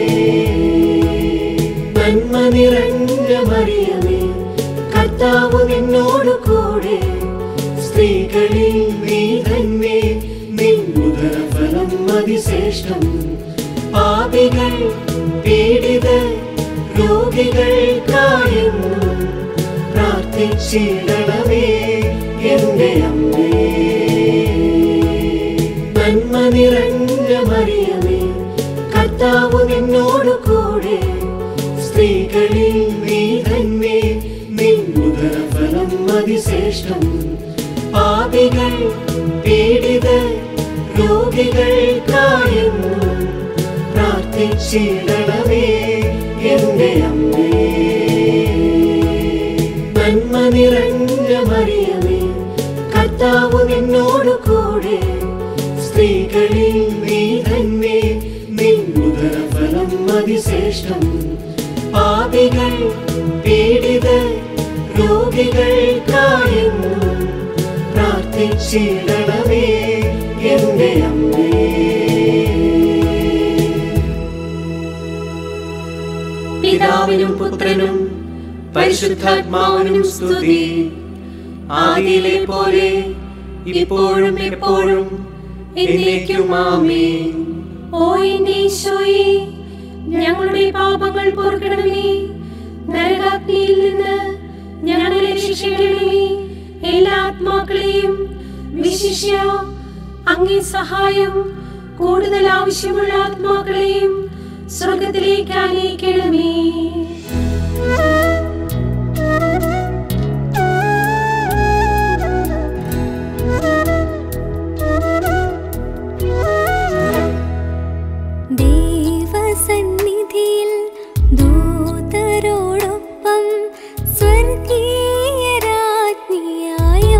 നന്മ നിറഞ്ഞ മറിയമേ കർത്താവ് നിന്നോട് കൂടെ സ്ത്രീകളിൽ നീ തന്നെ നിൻ ഉദരഫലം അതിശ്രേഷ്ഠം പാപികൾ പീഡിത രോഗികൾക്കായെന്നും പ്രാർത്ഥിച്ചിടണമേ എന്റെ അമ്മേ നന്മ നിറഞ്ഞ മറിയമേ കർത്താവ് നിന്നോട് കൂടെ സ്ത്രീകളിൽ നീ തന്നെ നിൻ ഉദരഫലം അതിശ്രേഷ്ഠം പാപികൾ പീഡിത രോഗികൾക്കായെന്നും പ്രാർത്ഥിച്ചിടണമേ എന്റെ അമ്മേ നന്മ നിറഞ്ഞ മറിയമേ കർത്താവ് നിന്നോട് കൂടെ സ്ത്രീകളിൽ നീ തന്നെ നിൻ ഉദരഫലം അതിശ്രേഷ്ഠം പാപികൾ പീഡിത രോഗികൾക്കായെന്നും പ്രാർത്ഥിച്ചിടണമേ എന്റെ അമ്മേ പിതാവിനും പുത്രനും പരിശുദ്ധാത്മാവിനും സ്തുതി ആദിയിലെ പോലെ ഇപ്പോഴും എപ്പോഴും എന്നേക്കും ആമേൻ ഓ എന്റെ ഈശോയെ ഞങ്ങളുടെ പാപങ്ങൾ പൊറുക്കണമേ നരകാഗ്നിയിൽ നിന്ന് ഞങ്ങളെ രക്ഷിക്കണമേ എല്ലാ ആത്മാക്കളെയും വിശിഷ്യ അങ്ങേ സഹായം കൂടുതൽ ആവശ്യമുള്ള ആത്മാക്കളെയും സ്വർഗത്തിലേക്ക് അനയിക്കണമേ ദൈവസന്നിധിയിൽ ദൂതരോടൊപ്പം സ്വർഗീയ രാജ്ഞിയായ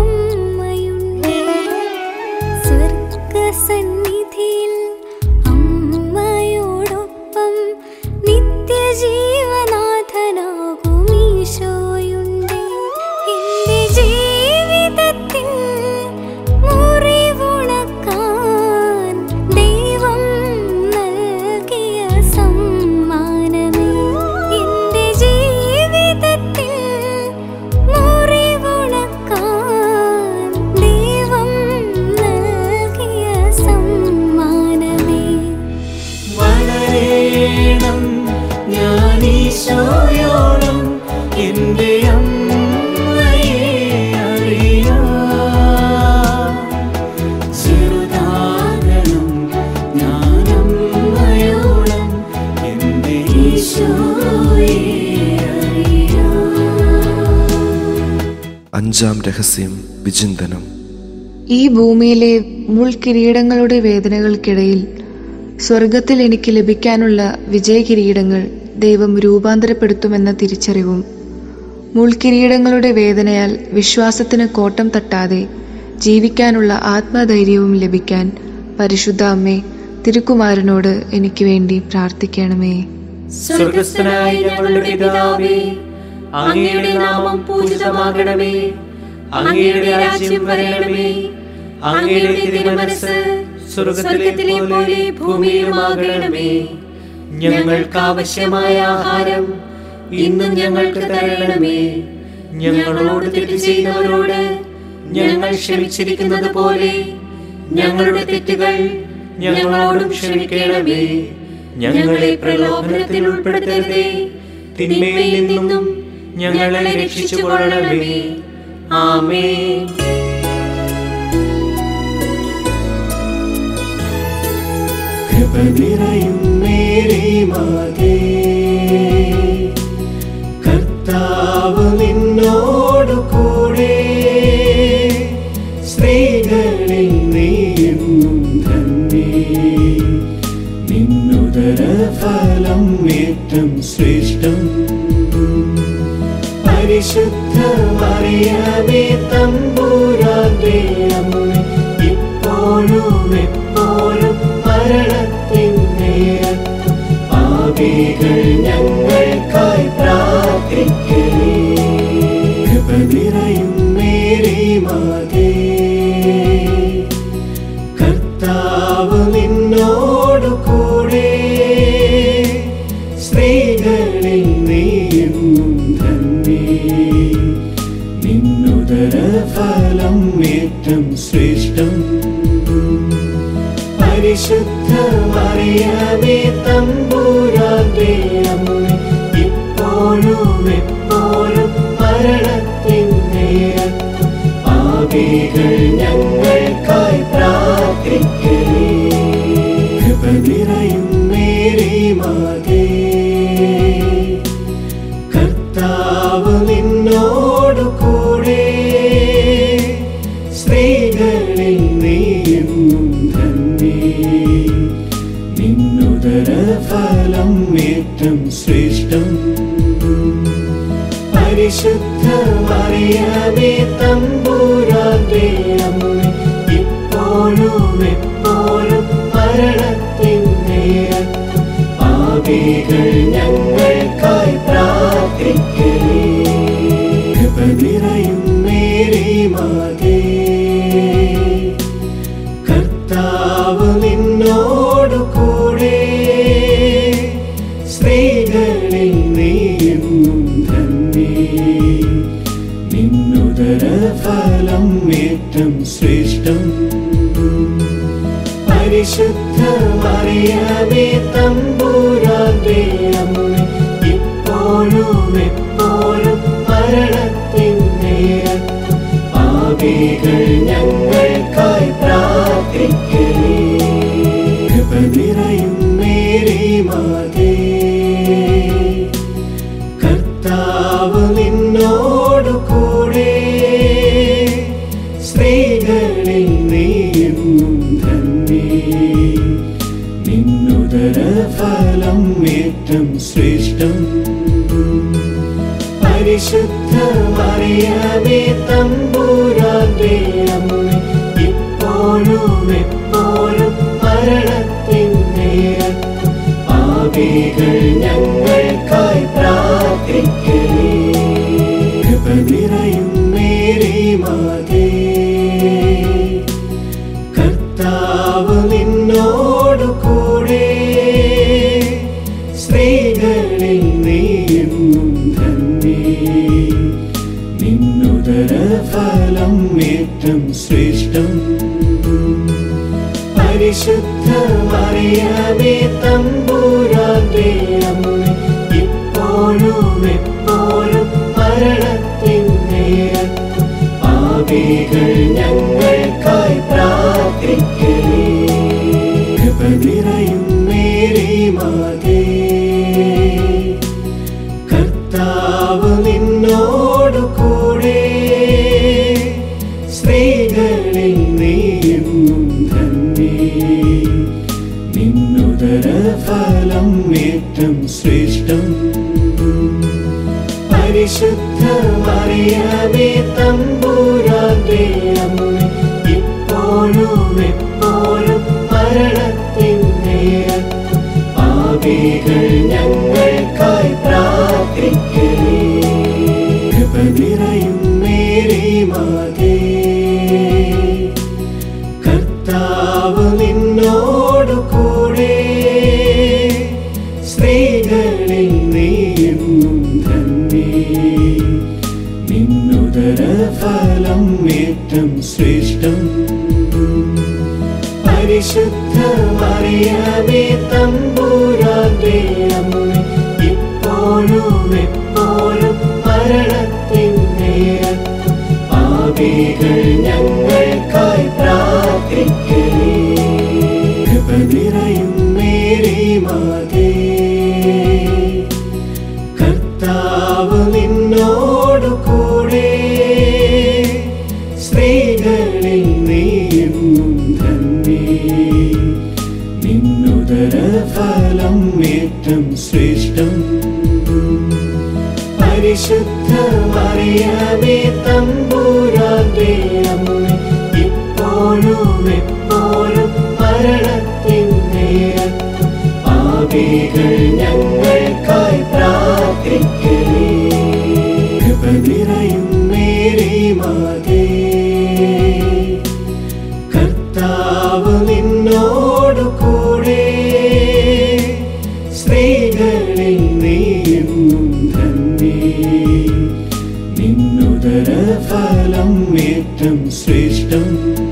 അഞ്ചാം രഹസ്യം വിചിന്തനം ഈ ഭൂമിയിലെ മുൾക്കിരീടങ്ങളുടെ വേദനകൾക്കിടയിൽ സ്വർഗത്തിൽ എനിക്ക് ലഭിക്കാനുള്ള വിജയകിരീടങ്ങൾ ദൈവം രൂപാന്തരപ്പെടുത്തുമെന്ന തിരിച്ചറിവും മുൾക്കിരീടങ്ങളുടെ വേദനയാൽ വിശ്വാസത്തിന് കോട്ടം തട്ടാതെ ജീവിക്കാനുള്ള ആത്മധൈര്യവും ലഭിക്കാൻ പരിശുദ്ധ അമ്മേ തിരുക്കുമാരനോട് എനിക്ക് വേണ്ടി പ്രാർത്ഥിക്കണമേ സ്വർഗസ്ഥനായ ഞങ്ങളുടെ പിതാവേ അങ്ങയുടെ നാമം പൂജിതമാകണമേ അങ്ങയുടെ രാജ്യം വരണമേ അങ്ങയുടെ തിരുമനസ് സ്വർഗത്തിലെ പോലെ ഭൂമിയിലുമാകണമേ ഞങ്ങൾക്ക് ആവശ്യമായ ആഹാരം ഇന്നും ഞങ്ങൾക്ക് തരണമേ ഞങ്ങളോട് തെറ്റ് ചെയ്യുന്നവരോട് ഞങ്ങൾ ക്ഷമിച്ചിരിക്കുന്നത് പോലെ ഞങ്ങളുടെ തെറ്റുകൾ ഞങ്ങളോടും ക്ഷമിക്കണമേ ഞങ്ങളെ പ്രലോഭനത്തിൽ ഉൾപ്പെടുത്തരുതേ തിന്മയിൽ നിന്നും ഞങ്ങളെ രക്ഷിച്ചുകൊള്ളണമേ ആമേൻ കൃപ നിറയും മേരി മാതേ കർത്താവ് നിന്നോടു കൂടെ സ്ത്രീകളിൽ നീയെന്നും ധന്യേ നിന്നുദര ഫലം ഏറ്റം ശ്രേഷ്ഠം പരിശുദ്ധ മറിയമേ തമ്പൂരാന്റെ അമ്മ ഇപ്പോഴും എപ്പോഴും മരണത്തിൻ നേരത്തും പാപികൾ ഞങ്ങൾക്കായി പ്രാർത്ഥിക്കലേ കൃപ നിറയും മേരി മാതേ കർത്താവ് നിന്നോടു കൂടെ സ്ത്രീകളിൽ നീയെന്നും ധന്യേ നിന്നുദര ഫലം ഏറ്റം ശ്രേഷ്ഠം പരിശുദ്ധ മറിയമേ തമ്പൂരാന്റെ അമ്മ ഇപ്പോഴും എപ്പോഴും മരണത്തിൻ നേരത്തും പാപികൾ ഞങ്ങൾക്കായി പ്രാർത്ഥിക്കലേ കൃപ നിറയും മേരി മാതേ കർത്താവ് നിന്നോടു കൂടെ സ്ത്രീകളിൽ നീയെന്നും ധന്യേ നിന്നുദര ഫലം ഏറ്റം ശ്രേഷ്ഠം പരിശുദ്ധ മറിയമേ തമ്പൂരാന്റെ അമ്മ ഇപ്പോഴും എപ്പോഴും മരണത്തിൻ നേരത്തും പാപികൾ ഞങ്ങൾക്കായി പ്രാർത്ഥിക്കലേ കൃപ നിറയും മേരി മാതേ കർത്താവ് നിന്നോടു കൂടെ സ്ത്രീകളിൽ നീയെന്നും ധന്യേ നിന്നുദര ഫലം ഏറ്റം ശ്രേഷ്ഠം പരിശുദ്ധ മറിയമേ തമ്പൂരാന്റെ അമ്മ ഇപ്പോഴും എപ്പോഴും മരണത്തിൻ നേരത്തും പാപികൾ ഞങ്ങൾക്കായി പ്രാർത്ഥിക്കലേ കൃപ നിറയും മേരി മാതേ കർത്താവ് നിന്നോടു കൂടെ സ്ത്രീകളിൽ നീയെന്നും ധന്യേ നിന്നുദര ഫലം ഏറ്റം ശ്രേഷ്ഠം പരിശുദ്ധ മറിയമേ തമ്പൂരാന്റെ അമ്മ ഇപ്പോഴും എപ്പോഴും മരണത്തിൻ നേരത്തും പാപികൾ ഞങ്ങൾക്കായി പ്രാർത്ഥിക്കലേ കൃപ നിറയും മേരി മാതേ കർത്താവ് നിന്നോടു കൂടെ സ്ത്രീകളിൽ നീയെന്നും ധന്യേ നിന്നുദര ഫലം ഏറ്റം ശ്രേഷ്ഠം പരിശുദ്ധ മറിയമേ തമ്പൂരാന്റെ അമ്മ ഇപ്പോഴും എപ്പോഴും മരണത്തിൻ നേരത്തും പാപികൾ ഞങ്ങൾക്കായി പ്രാർത്ഥിക്കലേ കൃപ നിറയും മേരി മാതേ കർത്താവ് നിന്നോടു കൂടെ സ്ത്രീകളിൽ നീയെന്നും ധന്യേ നിന്നുദര ഫലം ഏറ്റം ശ്രേഷ്ഠം പരിശുദ്ധ മറിയമേ തമ്പൂരാന്റെ അമ്മ ഇപ്പോഴും എപ്പോഴും മരണത്തിൻ നേരത്തും പാപികൾ ഞങ്ങൾക്കായി പ്രാർത്ഥിക്കണേ കൃപ നിറയും മേരി മാതേ കർത്താവ് നിന്നോടു കൂടെ സ്ത്രീകളിൽ നീയെന്നും ധന്യേ നിന്നുദര ഫലം ഏറ്റം ശ്രേഷ്ഠം പരിശുദ്ധ മറിയമേ തമ്പൂരാന്റെ അമ്മ ഇപ്പോഴും എപ്പോഴും മരണത്തിൻ നേരത്തും പാപികൾ ഞങ്ങൾക്കായി പ്രാർത്ഥിക്കണേ കൃപ നിറയും മേരി മാതേ കർത്താവ് നിന്നോടു കൂടെ സ്ത്രീകളിൽ നീയെന്നും ധന്യേ നിന്നുദര ഫലം ഏറ്റം ശ്രേഷ്ഠം പരിശുദ്ധ മറിയമേ തമ്പൂരാന്റെ അമ്മ ഇപ്പോഴും എപ്പോഴും മരണത്തിൻ നേരത്തും പാപികൾ ഞങ്ങൾക്കായി പ്രാർത്ഥിക്കണേ കൃപ നിറയും മേരി മാതേ കർത്താവ് നിന്നോടു കൂടെ സ്ത്രീകളിൽ നീയെന്നും ധന്യേ നിന്നുദര ഫലം ഏറ്റം ശ്രേഷ്ഠം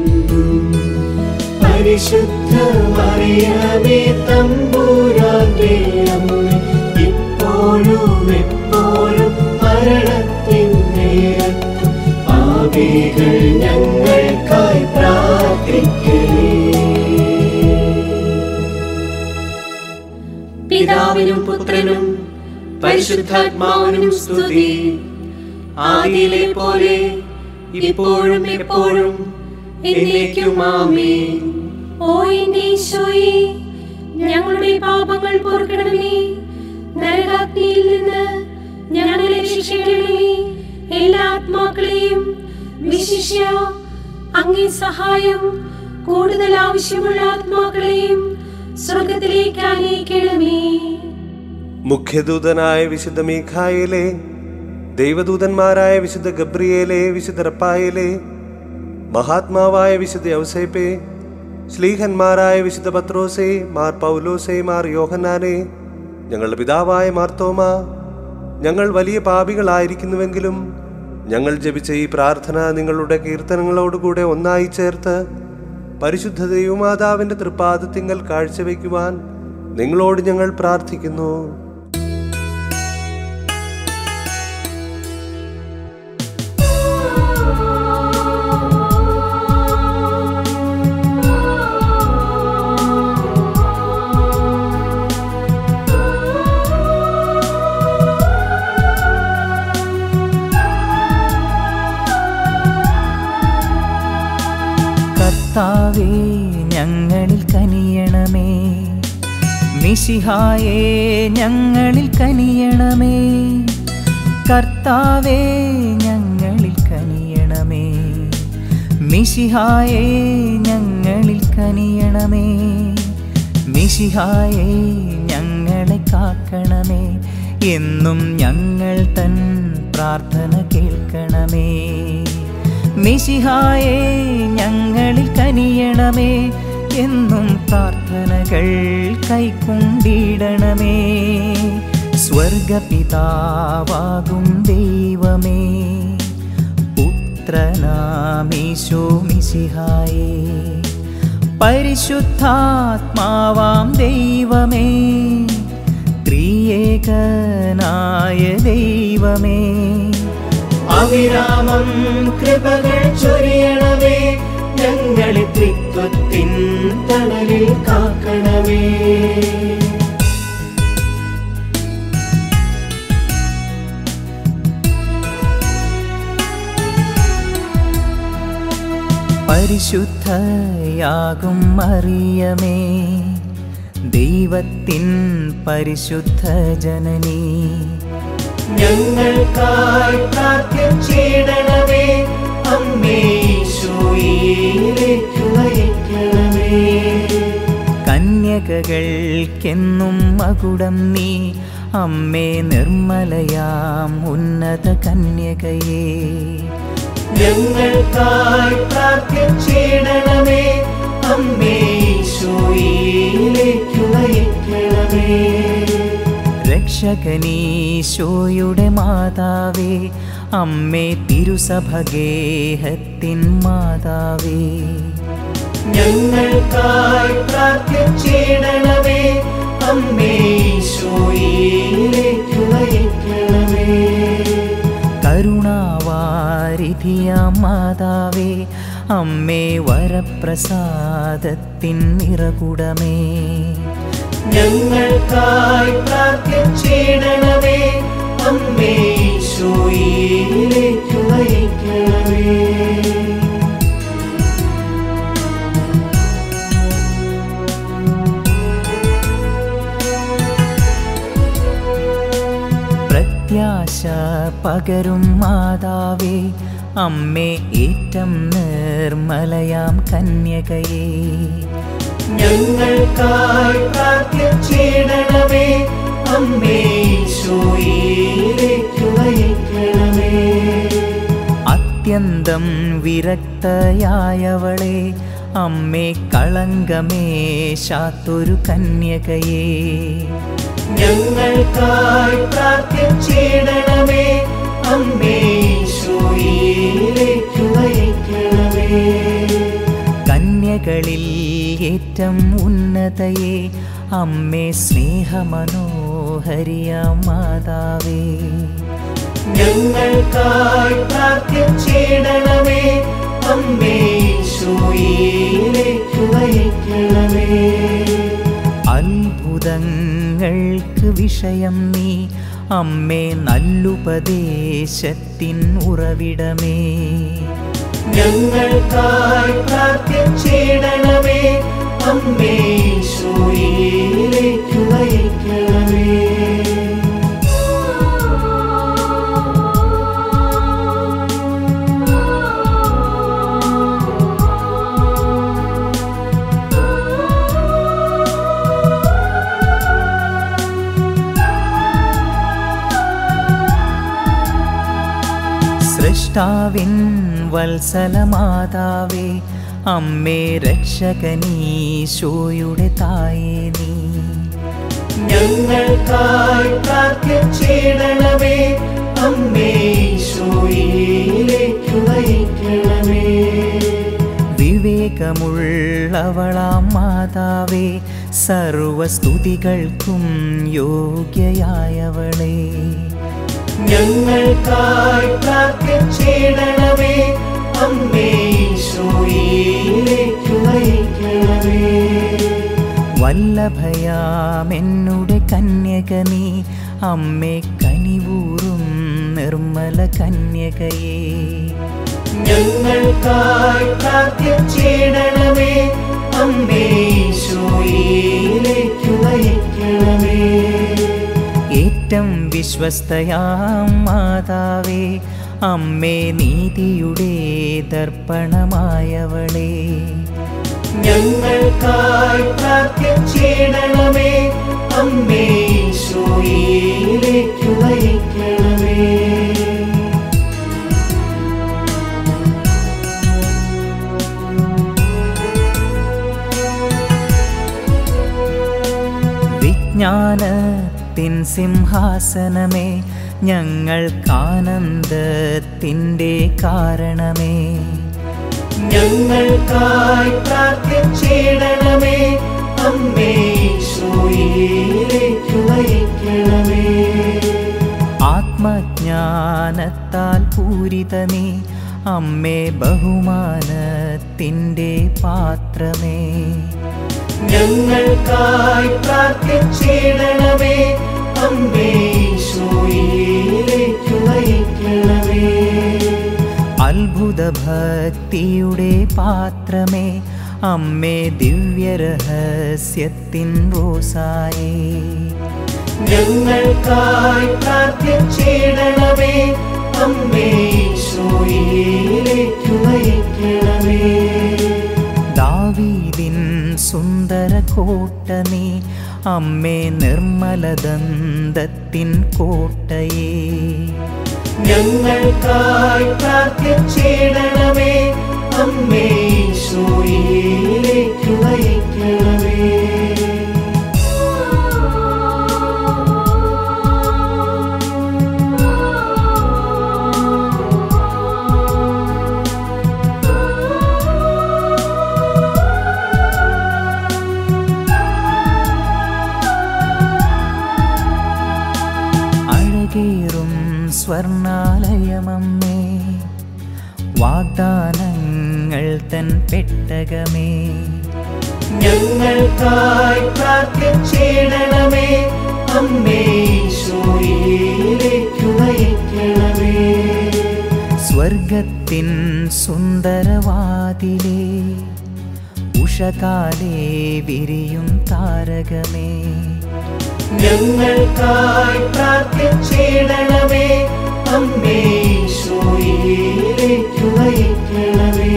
പരിശുദ്ധ മറിയമേ തമ്പൂരാന്റെ അമ്മ ഇപ്പോഴും എപ്പോഴും മരണത്തിൻ നേരത്തും പാപികൾ ഞങ്ങൾക്കായി പ്രാർത്ഥിക്കണേ പിതാവിനും പുത്രനും പരിശുദ്ധാത്മാവിനും സ്തുതി ആദിയിലെ പോലെ ഇപ്പോഴും എപ്പോഴും എന്നേക്കും ആമേൻ ഓ എന്റെ ഈശോയെ ഞങ്ങളുടെ പാപങ്ങൾ പൊറുക്കണമേ നരകാഗ്നിയിൽ നിന്ന് ഞങ്ങളെ രക്ഷിക്കണമേ എല്ലാ ആത്മാക്കളെയും വിശിഷ്യ അങ്ങേ സഹായം കൂടുതൽ ആവശ്യമുള്ള ആത്മാക്കളെയും സ്വർഗത്തിലേക്ക് അനയിക്കണമേ മുഖ്യദൂതനായ വിശുദ്ധ മീഖായിലെ ദൈവദൂതന്മാരായ വിശുദ്ധ ഗബ്രിയേലെ വിശുദ്ധ റപ്പായിലെ മഹാത്മാവായ വിശുദ്ധ ഔസേപ്പെ ശ്ലീഹന്മാരായ വിശുദ്ധ പത്രോസെ മാർ പൗലോസെ മാർ യോഹന്നാനെ ഞങ്ങളുടെ പിതാവായ മാർത്തോമ ഞങ്ങൾ വലിയ പാപികളായിരിക്കുന്നുവെങ്കിലും ഞങ്ങൾ ജപിച്ച ഈ പ്രാർത്ഥന നിങ്ങളുടെ കീർത്തനങ്ങളോടുകൂടെ ഒന്നായി ചേർത്ത് പരിശുദ്ധ ദൈവമാതാവിൻ്റെ തൃപ്പാദത്തിങ്കൽ കാഴ്ചവെക്കുവാൻ നിങ്ങളോട് ഞങ്ങൾ പ്രാർത്ഥിക്കുന്നു കർത്താവേ ഞങ്ങളിൽ കനിയണമേ മിശിഹായേ ഞങ്ങളിൽ കനിയണമേ കർത്താവേ ഞങ്ങളിൽ കനിയണമേ മിശിഹായേ ഞങ്ങളിൽ കനിയണമേ മിശിഹായേ ഞങ്ങളെ കാക്കണമേ എന്നും ഞങ്ങൾ തൻ പ്രാർത്ഥന കേൾക്കണമേ മിശിഹായേ ഞങ്ങളിൽ കനിയണമേ എന്നും പ്രാർത്ഥനകൾ കൈക്കൊണ്ടിടണമേ സ്വർഗപിതാവാകും ദൈവമേ പുത്രനാമീശോ മിശിഹായേ പരിശുദ്ധാത്മാവാം ദൈവമേ ത്രിയേകനായ ദൈവമേ അവിരാമം കൃപകൾ ചൊരിയണമേ ഞങ്ങളെ ത്രിത്വത്തിൻ തണലിൽ കാക്കണമേ പരിശുദ്ധയാകും മറിയമേ ദൈവത്തിൻ പരിശുദ്ധ ജനനീ ഞങ്ങൾക്കായി പ്രാർത്ഥിച്ചിടണമേ അമ്മേ ഈശോയിലേക്ക് നയിക്കണമേ കന്യകകൾക്കെന്നും മകുടം നീ അമ്മേ നിർമ്മലയാം ഉന്നത കന്യകയേ ഞങ്ങൾക്കായി പ്രാർത്ഥിച്ചിടണമേ അമ്മേ ഈശോയിലേക്ക് നയിക്കണമേ രക്ഷകനീശോയുടെ മാതാവേ അമ്മേ തിരുസഭഗേഹത്തിൻ മാതാവേ ഞങ്ങൾക്കായി പ്രാർത്ഥിച്ചിടണമേ അമ്മേ ഈശോയിലേക്ക് നയിക്കണമേ കരുണാവാരിധിയാം മാതാവേ അമ്മേ വരപ്രസാദത്തിൻ നിറകുടമേ ഞങ്ങൾക്കായി പ്രാർത്ഥിച്ചിടണമേ അമ്മേ ഈശോയിലേക്ക് നയിക്കണമേ പ്രത്യാശ പകരും മാതാവേ അമ്മേ ഏറ്റം നിർമ്മലയാം കന്യകയേ ഞങ്ങൾക്കായി പ്രാർത്ഥിച്ചിടണമേ അമ്മേ ഈശോയിലേക്ക് നയിക്കണമേ അത്യന്തം വിരക്തയായവളെ അമ്മേ കളങ്കമേശാത്തൊരു കന്യകയേ ഞങ്ങൾക്കായി പ്രാർത്ഥിച്ചിടണമേ അമ്മേ ഈശോയിലേക്ക് നയിക്കണമേ കന്യകളിൽ ഏറ്റം ഉന്നതയെ അമ്മേ സ്നേഹമനോഹരിയാം മാതാവേ ഞങ്ങൾക്കായി പ്രാർത്ഥിച്ചിടണമേ അമ്മേ ഈശോയിലേക്ക് നയിക്കണമേ അത്ഭുതങ്ങൾക്ക് വിഷയം നീ അമ്മേ നല്ലുപദേശത്തിൻ ഉറവിടമേ ഞങ്ങൾക്കായി പ്രാർത്ഥിച്ചിടണമേ അമ്മേ ഈശോയിലേക്ക് നയിക്കണമേ സൃഷ്ടാവിൻ വത്സലമാതാവേ അമ്മേ രക്ഷകനീശോയുടെ തായേ നീ ഞങ്ങൾക്കായി പ്രാർത്ഥിച്ചിടണമേ അമ്മേ ഈശോയിലേക്ക് നയിക്കണമേ വിവേകമുള്ളവളാം മാതാവേ സർവസ്തുതികൾക്കും യോഗ്യയായവളേ ഞങ്ങൾക്കായി പ്രാർത്ഥിച്ചിടണമേ അമ്മേ ഈശോയിലേക്ക് നയിക്കണമേ വല്ലഭയാമെന്നുടെ കന്യക നീ അമ്മേ കനിവൂറും നിർമ്മല കന്യകയേ ഞങ്ങൾക്കായി പ്രാർത്ഥിച്ചിടണമേ അമ്മേ ഈശോയിലേക്ക് നയിക്കണമേ ഏറ്റം വിശ്വസ്തയാം മാതാവേ അമ്മേ നീതിയുടെ ദർപ്പണമായവളേ ഞങ്ങൾക്കായി പ്രാർത്ഥിച്ചിടണമേ അമ്മേ ഈശോയിലേക്ക് നയിക്കണമേ വിജ്ഞാനത്തിൻ സിംഹാസനമേ ഞങ്ങൾക്കാനന്ദത്തിൻ്റെ കാരണമേ ഞങ്ങൾക്കായി പ്രാർത്ഥിച്ചിടണമേ അമ്മേ ഈശോയിലേക്ക് നയിക്കണമേ ആത്മജ്ഞാനത്താൽ പൂരിതമേ അമ്മേ ബഹുമാനത്തിൻ്റെ പാത്രമേ ഞങ്ങൾക്കായി പ്രാർത്ഥിച്ചിടണമേ അമ്മേ ഈശോയിലേക്ക് നയിക്കണമേ അത്ഭുത ഭക്തിയുടെ പാത്രമേ അമ്മേ ദിവ്യരഹസ്യത്തിൻ റോസായേ ഞങ്ങൾക്കായി പ്രാർത്ഥിച്ചിടണമേ അമ്മേ ഈശോയിലേക്കു നയിക്കണമേ ദാവീദിൻ സുന്ദര കോട്ട നീ അമ്മേ നിർമ്മലദന്തത്തിൻ കോട്ടയേ ഞങ്ങൾക്കായി പ്രാർത്ഥിച്ചിടണമേ അമ്മേ ഈശോയിലേക്കു നയിക്കണമേ അഴകേറും സ്വർണാലയമമ്മേ വാഗ്ദാനങ്ങൾ തൻ പെട്ടകമേ ഞങ്ങൾക്കായി പ്രാർത്ഥിച്ചിടണമേ അമ്മേ ഈശോയിലേക്കു നയിക്കണമേ സ്വർഗത്തിൻ സുന്ദരവാതിലേ ഉഷകാലേ വിരിയും താരകമേ ഞങ്ങൾക്കായി പ്രാർത്ഥിച്ചിടണമേ അമ്മേ ഈശോയിലേക്കു നയിക്കണമേ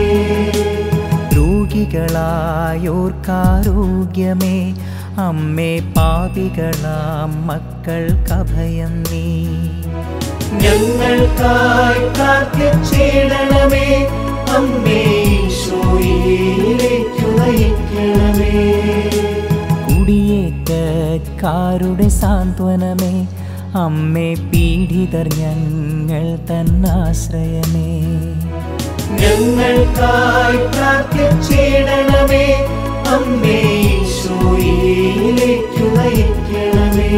രോഗികളായോർക്കാരോഗ്യമേ അമ്മേ പാപികളാം മക്കൾക്കഭയം നീ ഞങ്ങൾക്കായി പ്രാർത്ഥിച്ചിടണമേ അമ്മേ ഈശോയിലേക്കു നയിക്കണമേ കുടിയേറ്റക്കാരുടെ സാന്ത്വനമേ അമ്മേ പീഡിതർ ഞങ്ങൾ തന്നാശ്രയമേ ഞങ്ങൾക്കായി പ്രാർത്ഥിച്ചിടണമേ അമ്മേ ഈശോയിലേക്കു നയിക്കണമേ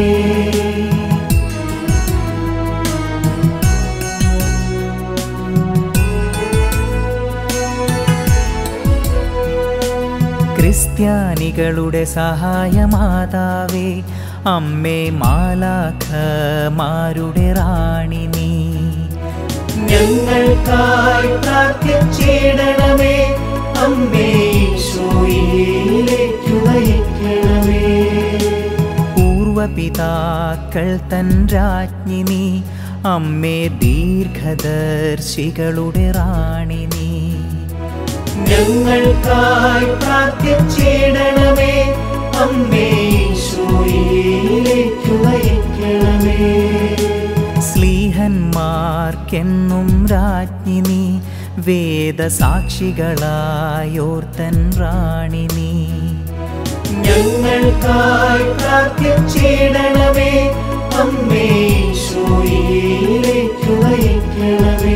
ക്രിസ്ത്യാനികളുടെ സഹായമാതാവേ അമ്മേ മാലാഖമാരുടെ റാണി നീ ഞങ്ങൾക്കായി പ്രാർത്ഥിച്ചിടണമേ അമ്മേ ഈശോയിലേക്കു നയിക്കണമേ പൂർവപിതാക്കൾ തൻ രാജ്ഞി നീ അമ്മേ ദീർഘദർശികളുടെ റാണി നീ ഞങ്ങൾക്കായി പ്രാർത്ഥിച്ചിടണമേ അമ്മേ ഈശോയിലേക്കു നയിക്കണമേ സ്ലീഹന്മാർക്കെന്നും രാജ്ഞി നീ വേദസാക്ഷികളായോർത്തൻ റാണി നീ ഞങ്ങൾക്കായി പ്രാർത്ഥിച്ചിടണമേ അമ്മേ ഈശോയിലേക്കു നയിക്കണമേ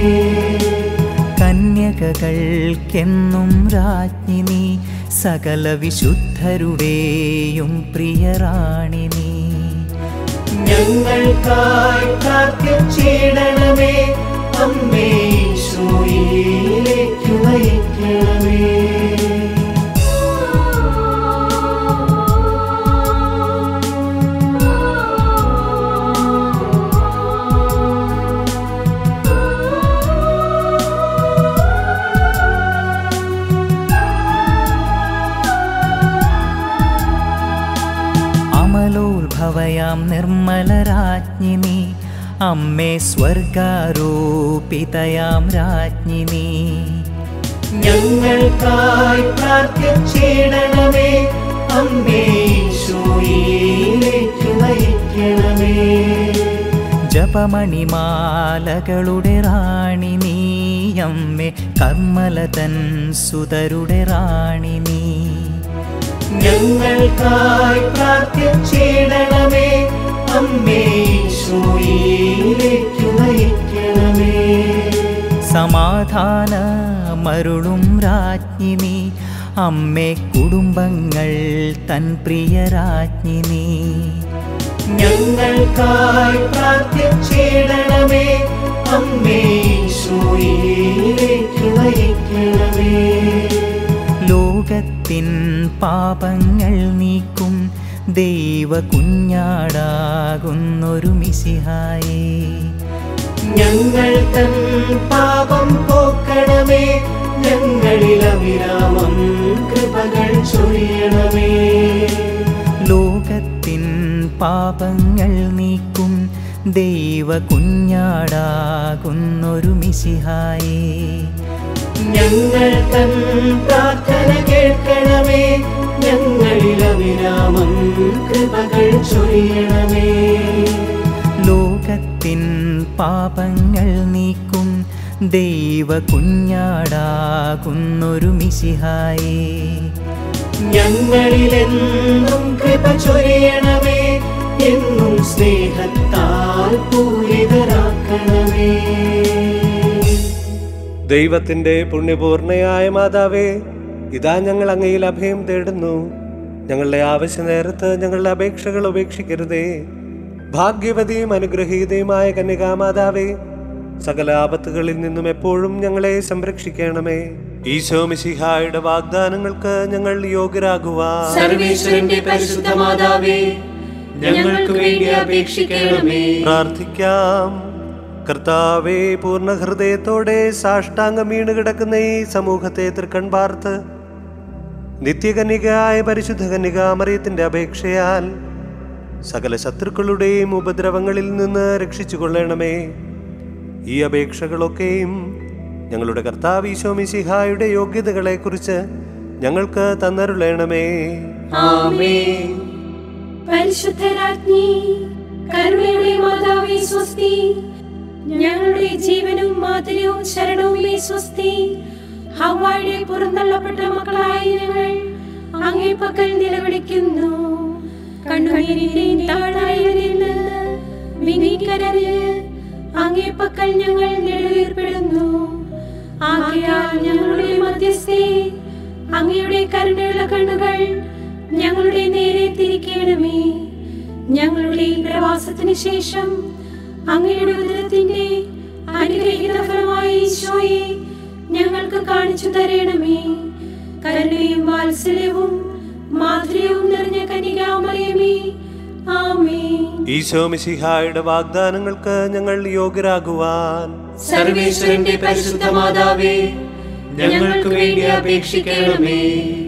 കന്യകകൾക്കെന്നും രാജ്ഞി നീ സകല വിശുദ്ധരുടെയും പ്രിയറാണി നീ ഞങ്ങൾക്കായി പ്രാർത്ഥിച്ചിടണമേ അമ്മേ ഈശോയിലേക്കു നയിക്കണമേ അമലോത്ഭവയാം നിർമ്മലരാജ്ഞി നീ അമ്മേ സ്വർഗാരോപിതയാം രാജ്ഞി നീ ഞങ്ങൾക്കായി പ്രാർത്ഥിച്ചിടണമേ അമ്മേ ഈശോയിലേക്കു നയിക്കണമേ ജപമണിമാലകളുടെ റാണി നീ അമ്മേ കർമ്മലതൻ സുതരുടെ റാണി നീ ഞങ്ങൾക്കായി പ്രാർത്ഥിച്ചിടണമേ അമ്മേ ഈശോയിലേക്കു നയിക്കണമേ സമാധാന മരുളും രാജ്ഞി നീ അമ്മേ കുടുംബങ്ങൾ തൻ പ്രിയ രാജ്ഞി നീ ഞങ്ങൾക്കായി പ്രാർത്ഥിച്ചിടണമേ അമ്മേ ഈശോയിലേക്കു നയിക്കണമേ ലോകത്തിൻ പാപങ്ങൾ നീക്കും ദൈവ കുഞ്ഞാടാകുന്നൊരു മിസിഹായേ ഞങ്ങൾ തൻ പാപം പോക്കണമേ ഞങ്ങളിൽ അവിരാമം കൃപകൾ ചൊരിയണമേ ലോകത്തിൻ പാപങ്ങൾ നീക്കും ദൈവ കുഞ്ഞാടാകുന്നൊരു മിശിഹായേ ഞങ്ങൾ തൻ പ്രാർത്ഥന കേൾക്കണമേ ഞങ്ങളിൽ അവിരാമം കൃപകൾ ചൊരിയണമേ ലോകത്തിൻ പാപങ്ങൾ നീക്കും ദൈവ കുഞ്ഞാടാകുന്നൊരു മിശിഹായേ ഞങ്ങളിലെന്നും കൃപ ചൊരിയണമേ എന്നും സ്നേഹത്താൽ പൂരിതരാക്കണമേ ദൈവത്തിന്റെ പുണ്യപൂർണയായ മാതാവേ ഇതാ ഞങ്ങൾ അങ്ങയിൽ അഭയം തേടുന്നു ഞങ്ങളുടെ ആവശ്യ നേരത്ത് ഞങ്ങളുടെ അപേക്ഷകൾ ഉപേക്ഷിക്കരുതേ ഭാഗ്യവതിയും അനുഗ്രഹീതയുമായ കന്യകാമാതാവേ സകല ആപത്തുകളിൽ നിന്നും എപ്പോഴും ഞങ്ങളെ സംരക്ഷിക്കണമേ ഈശോ മിശിഹായുടെ വാഗ്ദാനങ്ങൾക്ക് ഞങ്ങൾ യോഗ്യരാകുവാൻ സർവേശ്വരന്റെ പരിശുദ്ധ മാതാവേ ഞങ്ങൾക്ക് വേണ്ടി അപേക്ഷിക്കണമേ പ്രാർത്ഥിക്കാം കർത്താവെ പൂർണ്ണ ഹൃദയത്തോടെ സാഷ്ടാംഗം വീണ് കിടക്കുന്ന ഈ സമൂഹത്തെ തൃക്കൺ പാർത്ത് നിത്യകന്യകയായ പരിശുദ്ധ കന്യകാമറിയത്തിന്റെ അപേക്ഷയാൽ സകല ശത്രുക്കളുടെയും ഉപദ്രവങ്ങളിൽ നിന്ന് രക്ഷിച്ചു കൊള്ളണമേ ഈ അപേക്ഷകളൊക്കെയും ഞങ്ങളുടെ കർത്താവ് ഈശോ മിശിഹായുടെ യോഗ്യതകളെക്കുറിച്ച് ഞങ്ങൾക്ക് തന്നരുളണമേ ആമേൻ പരിശുദ്ധരാജ്ഞി കരുണയുടെ മാതാവേ സ്വസ്തി ഞങ്ങളുടെ ജീവനും മാതിരിയും ശരണവുമേ സ്വസ്തി ഹവായുടെ പുറന്തള്ളപ്പെട്ട മക്കളായ ഞങ്ങൾ അങ്ങേ പക്കൽ നിലവിളിക്കുന്നു കണ്ണുനീരിന്റെയും താഴ്വരയിൽ നിന്ന് വിനീകരഞ്ഞ് അങ്ങേ പക്കൽ ഞങ്ങൾ നെടുവീർപ്പെടുന്നു ആകയാൽ ഞങ്ങളുടെ മധ്യസ്ഥേ അങ്ങയുടെ കരുണയുള്ള കണ്ണുകൾ ഞങ്ങളുടെ നേരെ തിരിക്കണമേ ഞങ്ങളുടെ ഈ പ്രവാസത്തിന് ശേഷം അങ്ങയുടെ ഉദരത്തിന്റെ അനുഗ്രഹീത ഫലമായ ഈശോയെ ഞങ്ങൾക്ക് കാണിച്ചു തരണമേ കരുണയും വാത്സല്യവും മാധുര്യവും നിറഞ്ഞ കനികാമറിയമേ ആമേ ഈശോ മിശിഹായുടെ വാഗ്ദാനങ്ങൾക്ക് ഞങ്ങൾ യോഗ്യരാകുവാൻ സർവേശ്വരന്റെ പരിശുദ്ധ മാതാവേ ഞങ്ങൾക്ക് വേണ്ടി അപേക്ഷിക്കണമേ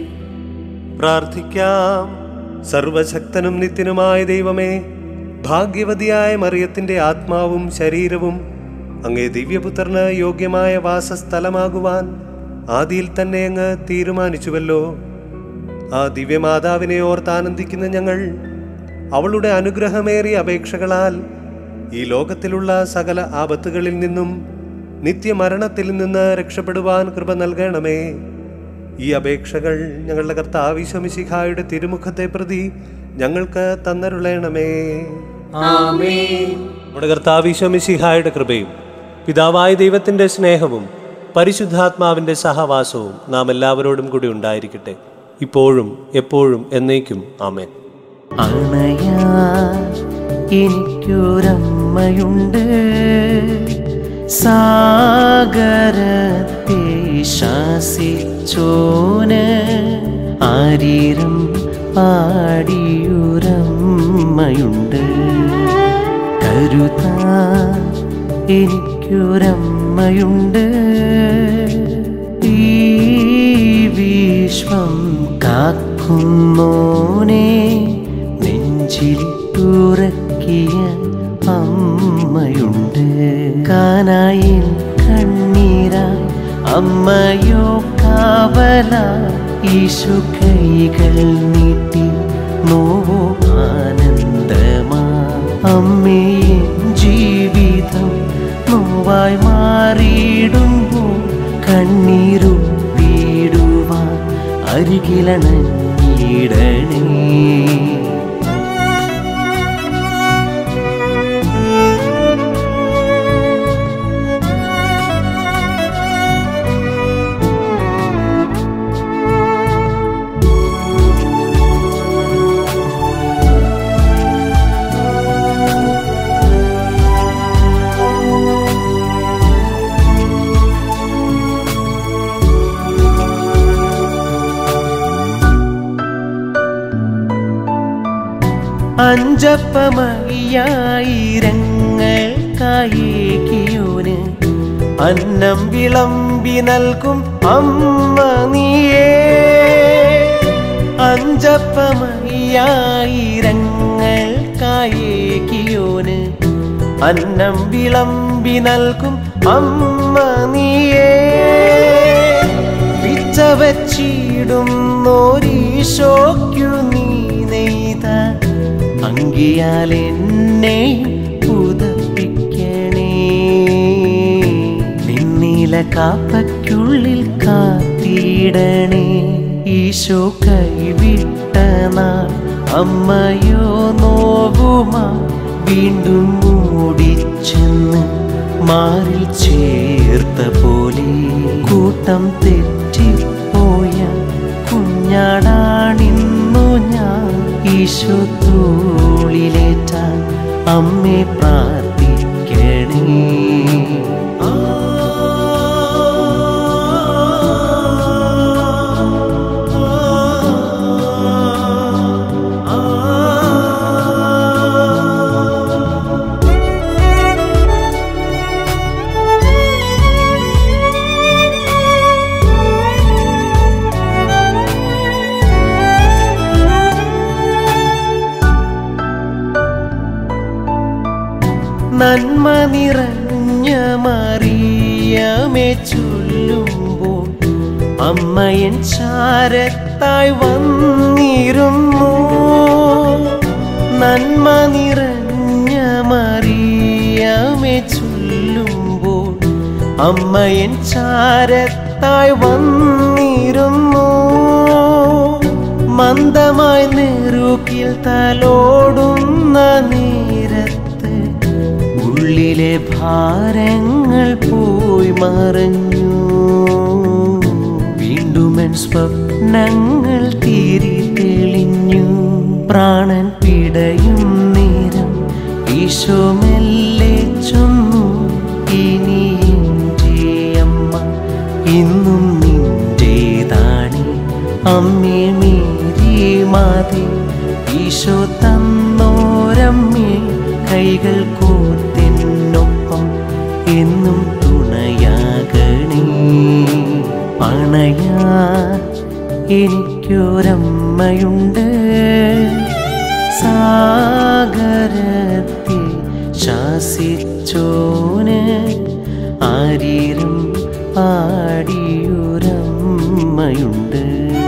പ്രാർത്ഥിക്കാം സർവശക്തനും നിത്യനുമായ ദൈവമേ ഭാഗ്യവതിയായ മറിയത്തിന്റെ ആത്മാവും ശരീരവും അങ്ങേ ദിവ്യപുത്രന് യോഗ്യമായ വാസസ്ഥലമാകുവാൻ ആദിയിൽ തന്നെ അങ്ങ് തീരുമാനിച്ചുവല്ലോ ആ ദിവ്യമാതാവിനെ ഓർത്താനന്ദിക്കുന്ന ഞങ്ങൾ അവളുടെ അനുഗ്രഹമേറിയ അപേക്ഷകളാൽ ഈ ലോകത്തിലുള്ള സകല ആപത്തുകളിൽ നിന്നും നിത്യമരണത്തിൽ നിന്ന് രക്ഷപ്പെടുവാൻ കൃപ നൽകണമേ ഈ അപേക്ഷകൾ ഞങ്ങളുടെ കർത്താവിശ്വമിശിഖായുടെ തിരുമുഖത്തെ പ്രതി ഞങ്ങൾക്ക് തന്നരുളണമേ ആമേൻ നമ്മുടെ കർത്താവിശ്വമിശിഹായുടെ കൃപയും പിതാവായ ദൈവത്തിന്റെ സ്നേഹവും പരിശുദ്ധാത്മാവിന്റെ സഹവാസവും നാം എല്ലാവരോടും കൂടി ഉണ്ടായിരിക്കട്ടെ ഇപ്പോഴും എപ്പോഴും എന്നേക്കും ആമേൻ അണയാ എനിക്കൊരമ്മയുണ്ട് സാഗരത്തെ ശാസിച്ചോന് ആരീരം പാടിയുരമ്മയുണ്ട് കരുതാ എനിക്കൊരമ്മയുണ്ട് ഈ വിശ്വം കാക്കുന്നോനെ നെഞ്ചിൽ തുറക്കിയ അമ്മയുണ്ട് കാനായിൽ കണ്ണീരായി അമ്മയോ കാവല ഈശു കൈകൾ നീട്ടി നോവോ ആനന്ദമാ അമ്മയെ ജീവിതം നോവായി മാറിയിടുമ്പോൾ കണ്ണീരും വീടുവാൻ അരികിലണഞ്ഞിടണേ അഞ്ചപ്പമയ്യായിരങ്ങൾക്കായേകി അന്നം വിളമ്പി നൽകും അമ്മ നീയേ അഞ്ചപ്പമയ്യായിരങ്ങൾക്കായേകിയോന് അന്നം വിളമ്പി നൽകും അമ്മ നീയേ പിച്ചവച്ചിടുന്നോരീശോയ്ക്കു നീ നെയ്ത അങ്കിയാൽ എന്നെ പുതപ്പിക്കണേ നിന്നില കാപ്പയ്ക്കുള്ളിൽ കാത്തിടണേ ഈശോ കൈവിട്ട നാൾ അമ്മയോ നോവുമാ വീണ്ടും മൂടിച്ചെന്ന് മാറിൽ ചേർത്ത പോലെ കൂട്ടം തെറ്റിപ്പോയ കുഞ്ഞാടാണിന്നു ഞാൻ ഈശോ തോളിലേറ്റാൻ അമ്മേ പ്രാർത്ഥിക്കണേ നന്മ നിറഞ്ഞ മറിയമേ ചൊല്ലുമ്പോൾ അമ്മയൻ ചാരത്തായി വന്നിരുന്നു നന്മ നിറഞ്ഞ മറിയമേ ചൊല്ലുമ്പോൾ അമ്മയൻ ചാരത്തായി വന്നിരുന്നു മന്ദമായി നെറുകിൽ തലോടുന്ന നേരത്ത് ഉള്ളിലെ ഭാരങ്ങൾ പോയി മറഞ്ഞു വീണ്ടും എൻ സ്വപ്നങ്ങൾ തീരി തെളിഞ്ഞു പ്രാണൻ പിടയും നേരം ഈശോ മെല്ലെ ചൊന്നു ഇനി എൻ്റെ അമ്മ ഇന്നും നിന്റേതാണ് അമ്മേ മേരി മാതേ ഈശോ തന്നോരമ്മേ കൈകൾ കോർത്തെന്നൊപ്പം എന്നും തുണയാകണേ അണയാ എനിക്കൊരമ്മയുണ്ട് സാഗരത്തെ ശാസിച്ചോന് ആരീരം പാടിയൊരമ്മയുണ്ട്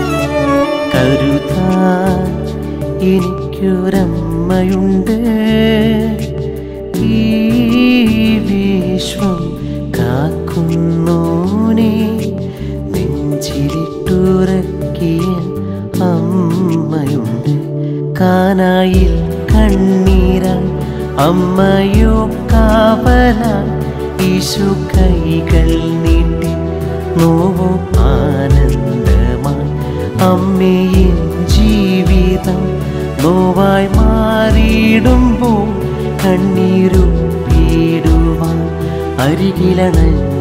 കരുതാൻ എനിക്കൊരമ്മയുണ്ട് ഈ വിശ്വം കാക്കുന്നോനെ നെഞ്ചിലിട്ടുറക്കിയ അമ്മയുണ്ട് കാനായിൽ കണ്ണീരാൽ അമ്മയോ കാവല ഈശു കൈകൾ നീട്ടി നോവോ ആനന്ദമായി അമ്മയും ജീവിതം നോവായി മാറിയിടുമ്പോൾ കണ്ണീരു വീടുവാൻ അരികിലണഞ്ഞ